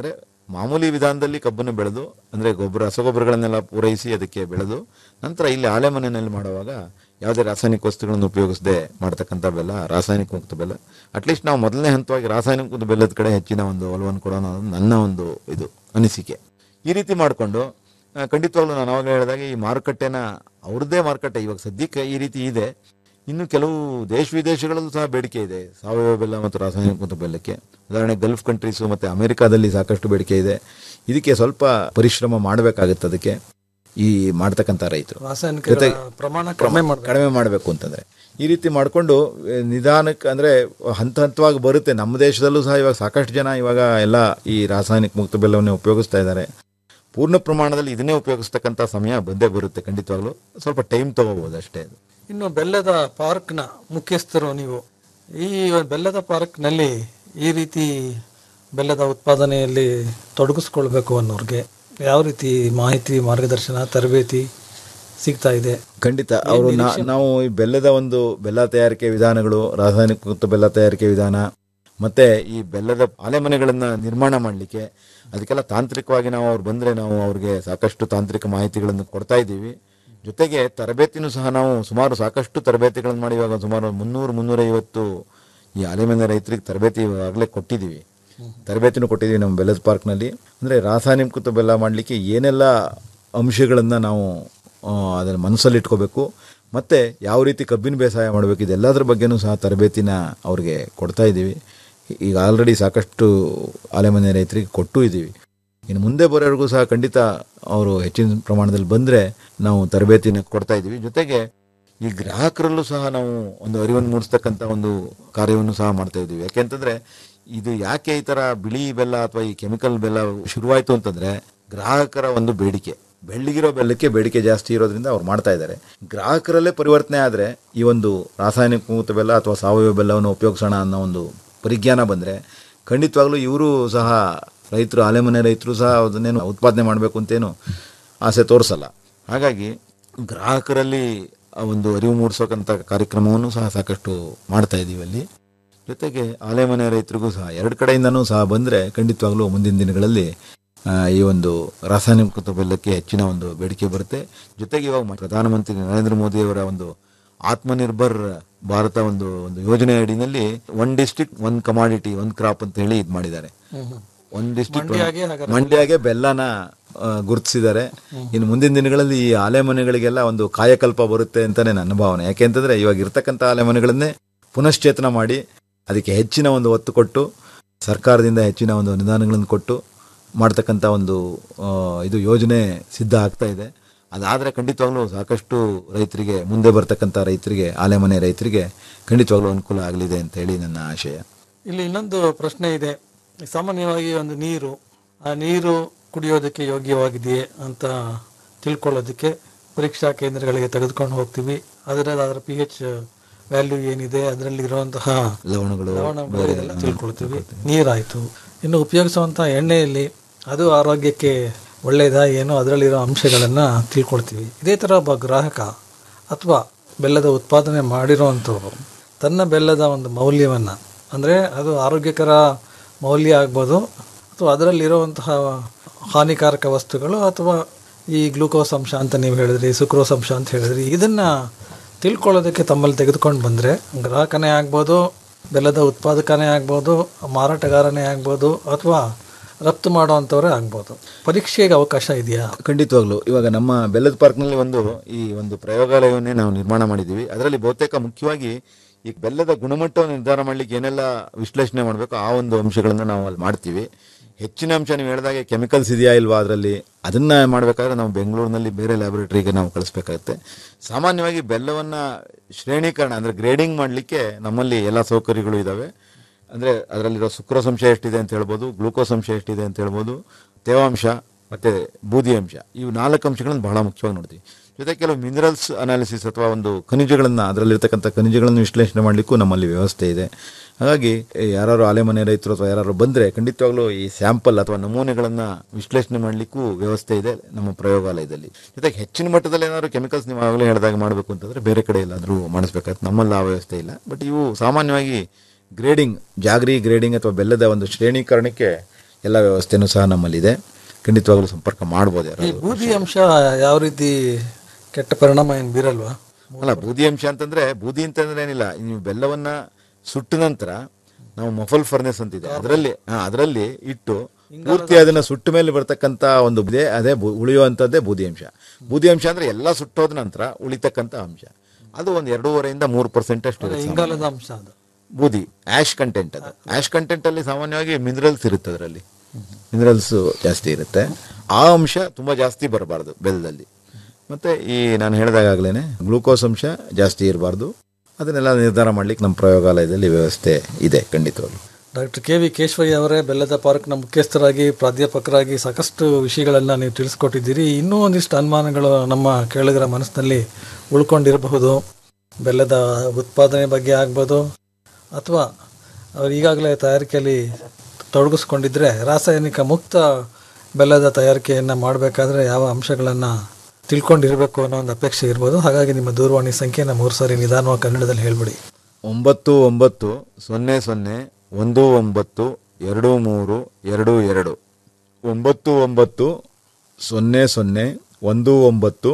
ಮಾಮೂಲಿ ವಿಧಾನದಲ್ಲಿ ಕಬ್ಬನ್ನು ಬೆಳೆದು ಅಂದರೆ ಗೊಬ್ಬರ ರಸಗೊಬ್ಬರಗಳನ್ನೆಲ್ಲ ಪೂರೈಸಿ ಅದಕ್ಕೆ ಬೆಳೆದು ನಂತರ ಇಲ್ಲಿ ಆಲೆ ಮನೆಯಲ್ಲಿ ಮಾಡುವಾಗ ಯಾವುದೇ ರಾಸಾಯನಿಕ ವಸ್ತುಗಳನ್ನು ಉಪಯೋಗಿಸದೆ ಮಾಡ್ತಕ್ಕಂಥ ಬೆಲ್ಲ ರಾಸಾಯನಿಕ ಮುಕ್ತ ಬೆಲ್ಲ ಅಟ್ಲೀಸ್ಟ್ ನಾವು ಮೊದಲನೇ ಹಂತವಾಗಿ ರಾಸಾಯನಿಕ ಮುಕ್ತ ಬೆಲ್ಲದ ಕಡೆ ಹೆಚ್ಚಿನ ಒಂದು ಒಲವನ್ನು ಕೊಡೋಣ ಅನ್ನೋದು ನನ್ನ ಒಂದು ಇದು ಅನಿಸಿಕೆ ಈ ರೀತಿ ಮಾಡಿಕೊಂಡು ಖಂಡಿತವಾಗ್ಲೂ ನಾನು ಅವಾಗ ಹೇಳಿದಾಗ ಈ ಮಾರುಕಟ್ಟೆನ ಅವ್ರದ್ದೇ ಮಾರುಕಟ್ಟೆ ಇವಾಗ ಸದ್ಯಕ್ಕೆ ಈ ರೀತಿ ಇದೆ ಇನ್ನು ಕೆಲವು ದೇಶ ವಿದೇಶಗಳಲ್ಲೂ ಸಹ ಬೇಡಿಕೆ ಇದೆ ಸಾವಯವ ಬೆಲ್ಲ ಮತ್ತು ರಾಸಾಯನಿಕ ಮತ್ತು ಬೆಲ್ಲಕ್ಕೆ ಉದಾಹರಣೆ ಗಲ್ಫ್ ಕಂಟ್ರೀಸು ಮತ್ತು ಅಮೆರಿಕಾದಲ್ಲಿ ಸಾಕಷ್ಟು ಬೇಡಿಕೆ ಇದೆ ಇದಕ್ಕೆ ಸ್ವಲ್ಪ ಪರಿಶ್ರಮ ಮಾಡಬೇಕಾಗುತ್ತೆ ಅದಕ್ಕೆ ಈ ಮಾಡ್ತಕ್ಕಂಥ ರೈತರು ರಾಸಾಯನಿಕ ಜೊತೆಗೆ ಪ್ರಮಾಣ ಕಡಿಮೆ ಮಾಡ್ಬೇಕು ಕಡಿಮೆ ಮಾಡಬೇಕು ಅಂತಂದ್ರೆ ಈ ರೀತಿ ಮಾಡಿಕೊಂಡು ನಿಧಾನಕ್ಕೆ ಅಂದರೆ ಹಂತ ಹಂತವಾಗಿ ಬರುತ್ತೆ ನಮ್ಮ ದೇಶದಲ್ಲೂ ಸಹ ಇವಾಗ ಸಾಕಷ್ಟು ಜನ ಇವಾಗ ಎಲ್ಲ ಈ ರಾಸಾಯನಿಕ ಮುಕ್ತ ಬೆಲ್ಲವನ್ನೇ ಉಪಯೋಗಿಸ್ತಾ ಇದ್ದಾರೆ ಪೂರ್ಣ ಪ್ರಮಾಣದಲ್ಲಿ ಇದನ್ನೇ ಉಪಯೋಗಿಸ್ತಕ್ಕಂಥ ಸಮಯ ಬಂದೇ ಬರುತ್ತೆ ಖಂಡಿತವಾಗ್ಲೂ ಸ್ವಲ್ಪ ಟೈಮ್ ತಗೋಬಹುದು ಅಷ್ಟೇ ಅದು ಇನ್ನು ಬೆಲ್ಲದ ಪಾರ್ಕ್ನ ಮುಖ್ಯಸ್ಥರು ನೀವು ಈ ಬೆಲ್ಲದ ಪಾರ್ಕ್ನಲ್ಲಿ ಈ ರೀತಿ ಬೆಲ್ಲದ ಉತ್ಪಾದನೆಯಲ್ಲಿ ತೊಡಗಿಸ್ಕೊಳ್ಬೇಕು ಅನ್ನೋರಿಗೆ ಯಾವ ರೀತಿ ಮಾಹಿತಿ ಮಾರ್ಗದರ್ಶನ ತರಬೇತಿ ಸಿಗ್ತಾ ಇದೆ ಖಂಡಿತ ಅವರು ನಾವು ಈ ಬೆಲ್ಲದ ಒಂದು ಬೆಲ್ಲ ತಯಾರಿಕೆ ವಿಧಾನಗಳು ರಾಸಾಯನಿಕ ಮುಕ್ತ ಬೆಲ್ಲ ತಯಾರಿಕೆ ವಿಧಾನ ಮತ್ತೆ ಈ ಬೆಲ್ಲದ ಆಲೆಮನೆಗಳನ್ನ ನಿರ್ಮಾಣ ಮಾಡಲಿಕ್ಕೆ ಅದಕ್ಕೆಲ್ಲ ತಾಂತ್ರಿಕವಾಗಿ ನಾವು ಅವ್ರು ಬಂದ್ರೆ ನಾವು ಅವ್ರಿಗೆ ಸಾಕಷ್ಟು ತಾಂತ್ರಿಕ ಮಾಹಿತಿಗಳನ್ನು ಕೊಡ್ತಾ ಇದ್ದೀವಿ ಜೊತೆಗೆ ತರಬೇತಿನೂ ಸಹ ನಾವು ಸುಮಾರು ಸಾಕಷ್ಟು ತರಬೇತಿಗಳನ್ನು ಮಾಡಿ ಇವಾಗ ಸುಮಾರು ಮುನ್ನೂರು ಮುನ್ನೂರೈವತ್ತು ಈ ಆಲೆಮನೆ ರೈತರಿಗೆ ತರಬೇತಿ ಈಗಾಗಲೇ ಕೊಟ್ಟಿದ್ದೀವಿ ತರಬೇತಿನೂ ಕೊಟ್ಟಿದ್ದೀವಿ ನಮ್ಮ ಬೆಲ್ಲದ ಪಾರ್ಕ್ನಲ್ಲಿ ಅಂದರೆ ರಾಸಾಯನಿಕ ಬೆಲ್ಲ ಮಾಡಲಿಕ್ಕೆ ಏನೆಲ್ಲ ಅಂಶಗಳನ್ನು ನಾವು ಆ, ಅದನ್ನು ಮನಸ್ಸಲ್ಲಿ ಇಟ್ಕೋಬೇಕು ಮತ್ತು ಯಾವ ರೀತಿ ಕಬ್ಬಿನ ಬೇಸಾಯ ಮಾಡಬೇಕು ಇದೆಲ್ಲದರ ಬಗ್ಗೆನೂ ಸಹ ತರಬೇತಿನ ಅವ್ರಿಗೆ ಕೊಡ್ತಾ ಇದ್ದೀವಿ ಈಗ ಆಲ್ರೆಡಿ ಸಾಕಷ್ಟು ಆಲೆಮನೆ ರೈತರಿಗೆ ಕೊಟ್ಟು ಇದ್ದೀವಿ ಇನ್ನು ಮುಂದೆ ಬರೋರಿಗೂ ಸಹ ಖಂಡಿತ ಅವರು ಹೆಚ್ಚಿನ ಪ್ರಮಾಣದಲ್ಲಿ ಬಂದರೆ ನಾವು ತರಬೇತಿನ ಕೊಡ್ತಾ ಇದ್ದೀವಿ ಜೊತೆಗೆ ಈ ಗ್ರಾಹಕರಲ್ಲೂ ಸಹ ನಾವು ಒಂದು ಅರಿವನ್ನು ಮೂಡಿಸ್ತಕ್ಕಂಥ ಒಂದು ಕಾರ್ಯವನ್ನು ಸಹ ಮಾಡ್ತಾ ಇದ್ದೀವಿ ಯಾಕೆಂತಂದ್ರೆ ಇದು ಯಾಕೆ ಈ ಥರ ಬಿಳಿ ಬೆಲ್ಲ ಅಥವಾ ಈ ಕೆಮಿಕಲ್ ಬೆಲ್ಲ ಶುರುವಾಯಿತು ಅಂತಂದ್ರೆ ಗ್ರಾಹಕರ ಒಂದು ಬೇಡಿಕೆ ಬೆಳ್ಳಿಗಿರೋ ಬೆಲ್ಲಕ್ಕೆ ಬೇಡಿಕೆ ಜಾಸ್ತಿ ಇರೋದ್ರಿಂದ ಅವ್ರು ಮಾಡ್ತಾ ಇದ್ದಾರೆ ಗ್ರಾಹಕರಲ್ಲೇ ಪರಿವರ್ತನೆ ಆದರೆ ಈ ಒಂದು ರಾಸಾಯನಿಕ ಮುಕ್ತ ಬೆಲ್ಲ ಅಥವಾ ಸಾವಯವ ಬೆಲ್ಲವನ್ನು ಉಪಯೋಗಿಸೋಣ ಅನ್ನೋ ಒಂದು ಪರಿಜ್ಞಾನ ಬಂದರೆ ಖಂಡಿತವಾಗ್ಲೂ ಇವರು ಸಹ ರೈತರು ಆಲೆಮನೆ ರೈತರು ಸಹ ಅದನ್ನೇನು ಉತ್ಪಾದನೆ ಮಾಡಬೇಕು ಅಂತೇನು ಆಸೆ ತೋರಿಸಲ್ಲ ಹಾಗಾಗಿ ಗ್ರಾಹಕರಲ್ಲಿ ಆ ಒಂದು ಅರಿವು ಮೂಡಿಸೋಕಂಥ ಕಾರ್ಯಕ್ರಮವನ್ನು ಸಹ ಸಾಕಷ್ಟು ಮಾಡ್ತಾ ಇದ್ದೀವಿ ಅಲ್ಲಿ ಜೊತೆಗೆ ಆಲೆಮನೆ ರೈತರಿಗೂ ಸಹ ಎರಡು ಕಡೆಯಿಂದನೂ ಸಹ ಬಂದರೆ ಖಂಡಿತವಾಗ್ಲೂ ಮುಂದಿನ ದಿನಗಳಲ್ಲಿ ಆ, ಈ ಒಂದು ರಾಸಾಯನಿಕ ಬೆಲ್ಲಕ್ಕೆ ಹೆಚ್ಚಿನ ಒಂದು ಬೇಡಿಕೆ ಬರುತ್ತೆ ಜೊತೆಗೆ ಇವಾಗ ಮ- ಪ್ರಧಾನಮಂತ್ರಿ ನರೇಂದ್ರ ಮೋದಿ ಅವರ ಒಂದು ಆತ್ಮನಿರ್ಭರ್ ಭಾರತ ಒಂದು ಒಂದು ಯೋಜನೆ ಅಡಿನಲ್ಲಿ one district one commodity one crop ಅಂತ ಹೇಳಿ ಇದು ಮಾಡಿದ್ದಾರೆ ಒನ್ ಡಿಸ್ಟ್ರಿಕ್ಟ್ ಮಂಡ್ಯಾಗೆ ಹಾಗಾದ್ರೆ ಮಂಡ್ಯಗೆ ಬೆಲ್ಲನ ಆ, ಗುರುತಿಸಿದ್ದಾರೆ ಇನ್ನು ಮುಂದಿನ ದಿನಗಳಲ್ಲಿ ಈ ಆಲೆಮನೆಗಳಿಗೆಲ್ಲ ಒಂದು ಕಾಯಕಲ್ಪ ಬರುತ್ತೆ ಅಂತಾನೆ ನನ್ನ ಭಾವನೆ ಯಾಕೆಂತಂದ್ರೆ ಇವಾಗ ಇರ್ತಕ್ಕಂಥ ಆಲೆಮನೆಗಳನ್ನೇ ಪುನಶ್ಚೇತನ ಮಾಡಿ ಅದಕ್ಕೆ ಹೆಚ್ಚಿನ ಒಂದು ಒತ್ತು ಕೊಟ್ಟು ಸರ್ಕಾರದಿಂದ ಹೆಚ್ಚಿನ ಒಂದು ಅನುದಾನಗಳನ್ನು ಕೊಟ್ಟು ಮಾಡ್ತಕ್ಕಂಥ ಒಂದು ಆ, ಇದು ಯೋಜನೆ ಸಿದ್ಧ ಆಗ್ತಾ ಇದೆ ಅದಾದರೆ ಖಂಡಿತವಾಗ್ಲೂ ಸಾಕಷ್ಟು ರೈತರಿಗೆ ಮುಂದೆ ಬರ್ತಕ್ಕಂಥ ರೈತರಿಗೆ ಆಲೆಮನೆ ರೈತರಿಗೆ ಖಂಡಿತವಾಗ್ಲೂ ಅನುಕೂಲ ಆಗಲಿದೆ ಅಂತ ಹೇಳಿ ನನ್ನ ಆಶಯ ಇಲ್ಲಿ ಇನ್ನೊಂದು ಪ್ರಶ್ನೆ ಇದೆ ಸಾಮಾನ್ಯವಾಗಿ ಒಂದು ನೀರು ಆ ನೀರು ಕುಡಿಯೋದಕ್ಕೆ ಯೋಗ್ಯವಾಗಿದೆಯೇ ಅಂತ ತಿಳ್ಕೊಳ್ಳೋದಕ್ಕೆ ಪರೀಕ್ಷಾ ಕೇಂದ್ರಗಳಿಗೆ ತೆಗೆದುಕೊಂಡು ಹೋಗ್ತೀವಿ ಅದರ ಅದರ ಪಿ ಎಚ್ ವ್ಯಾಲ್ಯೂ ಏನಿದೆ ಅದರಲ್ಲಿ ಇರುವಂತಹ ಲವಣಗಳು ಲವಣಗಳು ಇದೆಲ್ಲ ತಿಳ್ಕೊಳ್ತೀವಿ ನೀರಾಯಿತು ಇನ್ನು ಉಪಯೋಗಿಸುವಂಥ ಎಣ್ಣೆಯಲ್ಲಿ ಅದು ಆರೋಗ್ಯಕ್ಕೆ ಒಳ್ಳೆಯದಾ ಏನೋ ಅದರಲ್ಲಿರೋ ಅಂಶಗಳನ್ನು ತಿಳ್ಕೊಳ್ತೀವಿ ಇದೇ ಥರ ಒಬ್ಬ ಗ್ರಾಹಕ ಅಥವಾ ಬೆಲ್ಲದ ಉತ್ಪಾದನೆ ಮಾಡಿರೋವಂಥವ್ರು ತನ್ನ ಬೆಲ್ಲದ ಒಂದು ಮೌಲ್ಯವನ್ನು ಅಂದರೆ ಅದು ಆರೋಗ್ಯಕರ ಮೌಲ್ಯ ಆಗ್ಬೋದು ಅಥವಾ ಅದರಲ್ಲಿರುವಂತಹ ಹಾನಿಕಾರಕ ವಸ್ತುಗಳು ಅಥವಾ ಈ ಗ್ಲೂಕೋಸ್ ಅಂಶ ಅಂತ ನೀವು ಹೇಳಿದ್ರಿ ಸುಕ್ರೋಸ್ ಅಂಶ ಅಂತ ಹೇಳಿದ್ರಿ ಇದನ್ನು ತಿಳ್ಕೊಳ್ಳೋದಕ್ಕೆ ತಮ್ಮಲ್ಲಿ ತೆಗೆದುಕೊಂಡು ಬಂದರೆ ಗ್ರಾಹಕನೇ ಆಗ್ಬೋದು ಬೆಲ್ಲದ ಉತ್ಪಾದಕನೇ ಆಗ್ಬೋದು ಮಾರಾಟಗಾರನೇ ಆಗ್ಬೋದು ಅಥವಾ ರಫ್ತು ಮಾಡುವಂಥವರೇ ಆಗ್ಬೋದು ಪರೀಕ್ಷೆಗೆ ಅವಕಾಶ ಇದೆಯಾ ಖಂಡಿತವಾಗ್ಲು ಇವಾಗ ನಮ್ಮ ಬೆಲ್ಲದ ಪಾರ್ಕ್ನಲ್ಲಿ ಒಂದು ಈ ಒಂದು ಪ್ರಯೋಗಾಲಯವನ್ನೇ ನಾವು ನಿರ್ಮಾಣ ಮಾಡಿದ್ದೀವಿ ಅದರಲ್ಲಿ ಬಹುತೇಕ ಮುಖ್ಯವಾಗಿ ಈ ಬೆಲ್ಲದ ಗುಣಮಟ್ಟವನ್ನು ನಿರ್ಧಾರ ಮಾಡಲಿಕ್ಕೆ ಏನೆಲ್ಲ ವಿಶ್ಲೇಷಣೆ ಮಾಡಬೇಕು ಆ ಒಂದು ಅಂಶಗಳನ್ನು ನಾವು ಅಲ್ಲಿ ಮಾಡ್ತೀವಿ ಹೆಚ್ಚಿನ ಅಂಶ ನೀವು ಹೇಳಿದಾಗೆ ಕೆಮಿಕಲ್ಸ್ ಇದೆಯಾ ಇಲ್ವಾ ಅದರಲ್ಲಿ ಅದನ್ನ ಮಾಡಬೇಕಾದ್ರೆ ನಾವು ಬೆಂಗಳೂರಿನಲ್ಲಿ ಬೇರೆ ಲ್ಯಾಬೊರೇಟರಿಗೆ ನಾವು ಕಳಿಸ್ಬೇಕಾಗುತ್ತೆ ಸಾಮಾನ್ಯವಾಗಿ ಬೆಲ್ಲವನ್ನು ಶ್ರೇಣೀಕರಣ ಅಂದರೆ ಗ್ರೇಡಿಂಗ್ ಮಾಡಲಿಕ್ಕೆ ನಮ್ಮಲ್ಲಿ ಎಲ್ಲ ಸೌಕರ್ಯಗಳು ಇದ್ದಾವೆ ಅಂದರೆ ಅದರಲ್ಲಿರೋ ಸುಕ್ರೋಸ್ ಅಂಶ ಎಷ್ಟಿದೆ ಅಂತ ಹೇಳ್ಬೋದು ಗ್ಲೂಕೋಸ್ ಅಂಶ ಎಷ್ಟಿದೆ ಅಂತ ಹೇಳ್ಬೋದು ತೇವಾಂಶ ಮತ್ತು ಬೂದಿ ಅಂಶ ಇವು ನಾಲ್ಕು ಅಂಶಗಳನ್ನು ಬಹಳ ಮುಖ್ಯವಾಗಿ ನೋಡ್ತೀವಿ ಜೊತೆ ಕೆಲವು ಮಿನರಲ್ಸ್ ಅನಾಲಿಸಿಸ್ ಅಥವಾ ಒಂದು ಖನಿಜಗಳನ್ನು ಅದರಲ್ಲಿರ್ತಕ್ಕಂಥ ಖನಿಜಗಳನ್ನು ವಿಶ್ಲೇಷಣೆ ಮಾಡಲಿಕ್ಕೂ ನಮ್ಮಲ್ಲಿ ವ್ಯವಸ್ಥೆ ಇದೆ ಹಾಗಾಗಿ ಯಾರು ಆಲೆಮನೆ ರೈತರು ಅಥವಾ ಯಾರು ಬಂದರೆ ಖಂಡಿತವಾಗ್ಲೂ ಈ ಸ್ಯಾಂಪಲ್ ಅಥವಾ ನಮೂನೆಗಳನ್ನು ವಿಶ್ಲೇಷಣೆ ಮಾಡಲಿಕ್ಕೂ ವ್ಯವಸ್ಥೆ ಇದೆ ನಮ್ಮ ಪ್ರಯೋಗಾಲಯದಲ್ಲಿ ಜೊತೆಗೆ ಹೆಚ್ಚಿನ ಮಟ್ಟದಲ್ಲಿ ಏನಾದ್ರು ಕೆಮಿಕಲ್ಸ್ ನೀವು ಆಗಲೇ ಹೇಳಿದಾಗ ಮಾಡಬೇಕು ಅಂತಂದರೆ ಬೇರೆ ಕಡೆ ಎಲ್ಲಾದರೂ ಮಾಡಿಸ್ಬೇಕಾಗುತ್ತೆ ನಮ್ಮಲ್ಲಿ ಆ ವ್ಯವಸ್ಥೆ ಇಲ್ಲ ಬಟ್ ಇವು ಸಾಮಾನ್ಯವಾಗಿ ಗ್ರೇಡಿಂಗ್ ಜಾಗ್ರಿ ಗ್ರೇಡಿಂಗ್ ಅಥವಾ ಬೆಲ್ಲದ ಒಂದು ಶ್ರೇಣೀಕರಣಕ್ಕೆ ಎಲ್ಲ ವ್ಯವಸ್ಥೆನೂ ಸಹ ನಮ್ಮಲ್ಲಿದೆ ಖಂಡಿತವಾಗ್ಲೂ ಸಂಪರ್ಕ ಮಾಡ್ಬೋದು ಈ ಯಾರಾದ್ರು ಬೂದಿ ಅಂಶ ಯಾವ ರೀತಿ ಕೆಟ್ಟ ಪರಿಣಾಮ ಏನು ಬೀರಲ್ವಾ ಅಲ್ಲ ಬೂದಿ ಅಂಶ ಅಂತಂದ್ರೆ ಬೂದಿ ಅಂತಂದ್ರೆ ಏನಿಲ್ಲ ನೀವು ಬೆಲ್ಲವನ್ನ ಸುಟ್ಟ ನಂತರ ನಾವು ಮಫಲ್ ಫರ್ನೆಸ್ ಅಂತಿದೆ ಅದರಲ್ಲಿ ಅದರಲ್ಲಿ ಇಟ್ಟು ಪೂರ್ತಿ ಅದನ್ನ ಸುಟ್ಟ ಮೇಲೆ ಬರ್ತಕ್ಕಂತ ಒಂದು ಇದೆ ಅದೇ ಬು- ಉಳಿಯುವಂಥದ್ದೇ ಬೂದಿ ಅಂಶ ಬೂದಿ ಅಂಶ ಅಂದ್ರೆ ಎಲ್ಲ ಸುಟ್ಟೋದ ನಂತರ ಉಳಿತಕ್ಕಂತ ಅಂಶ ಅದು ಒಂದು ಎರಡೂವರೆಯಿಂದ ಮೂರು ಪರ್ಸೆಂಟ್ ಅಷ್ಟು ಇರುತ್ತೆ ಇಂಗಾಲದ ಅಂಶ ಅದು ಬೂದಿ ಆಶ್ ಕಂಟೆಂಟ್ ಅದು ಆಶ್ ಕಂಟೆಂಟ್ ಅಲ್ಲಿ ಸಾಮಾನ್ಯವಾಗಿ ಮಿನರಲ್ಸ್ ಇರುತ್ತೆ ಅದರಲ್ಲಿ ಮಿನರಲ್ಸ್ ಜಾಸ್ತಿ ಇರುತ್ತೆ ಆ ಅಂಶ ತುಂಬಾ ಜಾಸ್ತಿ ಬರಬಾರ್ದು ಬೆಲ್ಲದಲ್ಲಿ ಮತ್ತೆ ಈ ನಾನು ಹೇಳಿದಾಗಲೇ ಗ್ಲೂಕೋಸ್ ಅಂಶ ಜಾಸ್ತಿ ಇರಬಾರ್ದು ಅದನ್ನೆಲ್ಲ ನಿರ್ಧಾರ ಮಾಡ್ಲಿಕ್ಕೆ ನಮ್ಮ ಪ್ರಯೋಗಾಲಯದಲ್ಲಿ ವ್ಯವಸ್ಥೆ ಇದೆ ಖಂಡಿತವಾಗ್ಲು ಡಾಕ್ಟರ್ ಕೆ ವಿ ಕೇಶವಯ್ಯ ಅವರೇ ಬೆಲ್ಲದ ಪಾರ್ಕ್ನ ಮುಖ್ಯಸ್ಥರಾಗಿ ಪ್ರಾಧ್ಯಾಪಕರಾಗಿ ಸಾಕಷ್ಟು ವಿಷಯಗಳನ್ನು ನೀವು ತಿಳಿಸ್ಕೊಟ್ಟಿದ್ದೀರಿ ಇನ್ನೂ ಒಂದಿಷ್ಟು ಅನುಮಾನಗಳು ನಮ್ಮ ಕೇಳುಗರ ಮನಸ್ಸಿನಲ್ಲಿ ಉಳ್ಕೊಂಡಿರಬಹುದು ಬೆಲ್ಲದ ಉತ್ಪಾದನೆ ಬಗ್ಗೆ ಆಗ್ಬೋದು ಅಥವಾ ಅವರು ಈಗಾಗಲೇ ತಯಾರಿಕೆಯಲ್ಲಿ ತೊಡಗಿಸ್ಕೊಂಡಿದ್ರೆ ರಾಸಾಯನಿಕ ಮುಕ್ತ ಬೆಲ್ಲದ ತಯಾರಿಕೆಯನ್ನು ಮಾಡಬೇಕಾದ್ರೆ ಯಾವ ಅಂಶಗಳನ್ನು ತಿಳ್ಕೊಂಡಿರಬೇಕು ಅನ್ನೋ ಒಂದು ಅಪೇಕ್ಷೆ ಇರ್ಬೋದು ಹಾಗಾಗಿ ನಿಮ್ಮ ದೂರವಾಣಿ ಸಂಖ್ಯೆನ ಮೂರು ಸಾರಿ ನಿಧಾನವಾಗಿ ಕನ್ನಡದಲ್ಲಿ ಹೇಳ್ಬಿಡಿ ಒಂಬತ್ತು ಒಂಬತ್ತು ಸೊನ್ನೆ ಸೊನ್ನೆ ಒಂದು ಒಂಬತ್ತು ಎರಡು ಮೂರು ಎರಡು ಎರಡು ಒಂಬತ್ತು ಒಂಬತ್ತು ಸೊನ್ನೆ ಸೊನ್ನೆ ಒಂದು ಒಂಬತ್ತು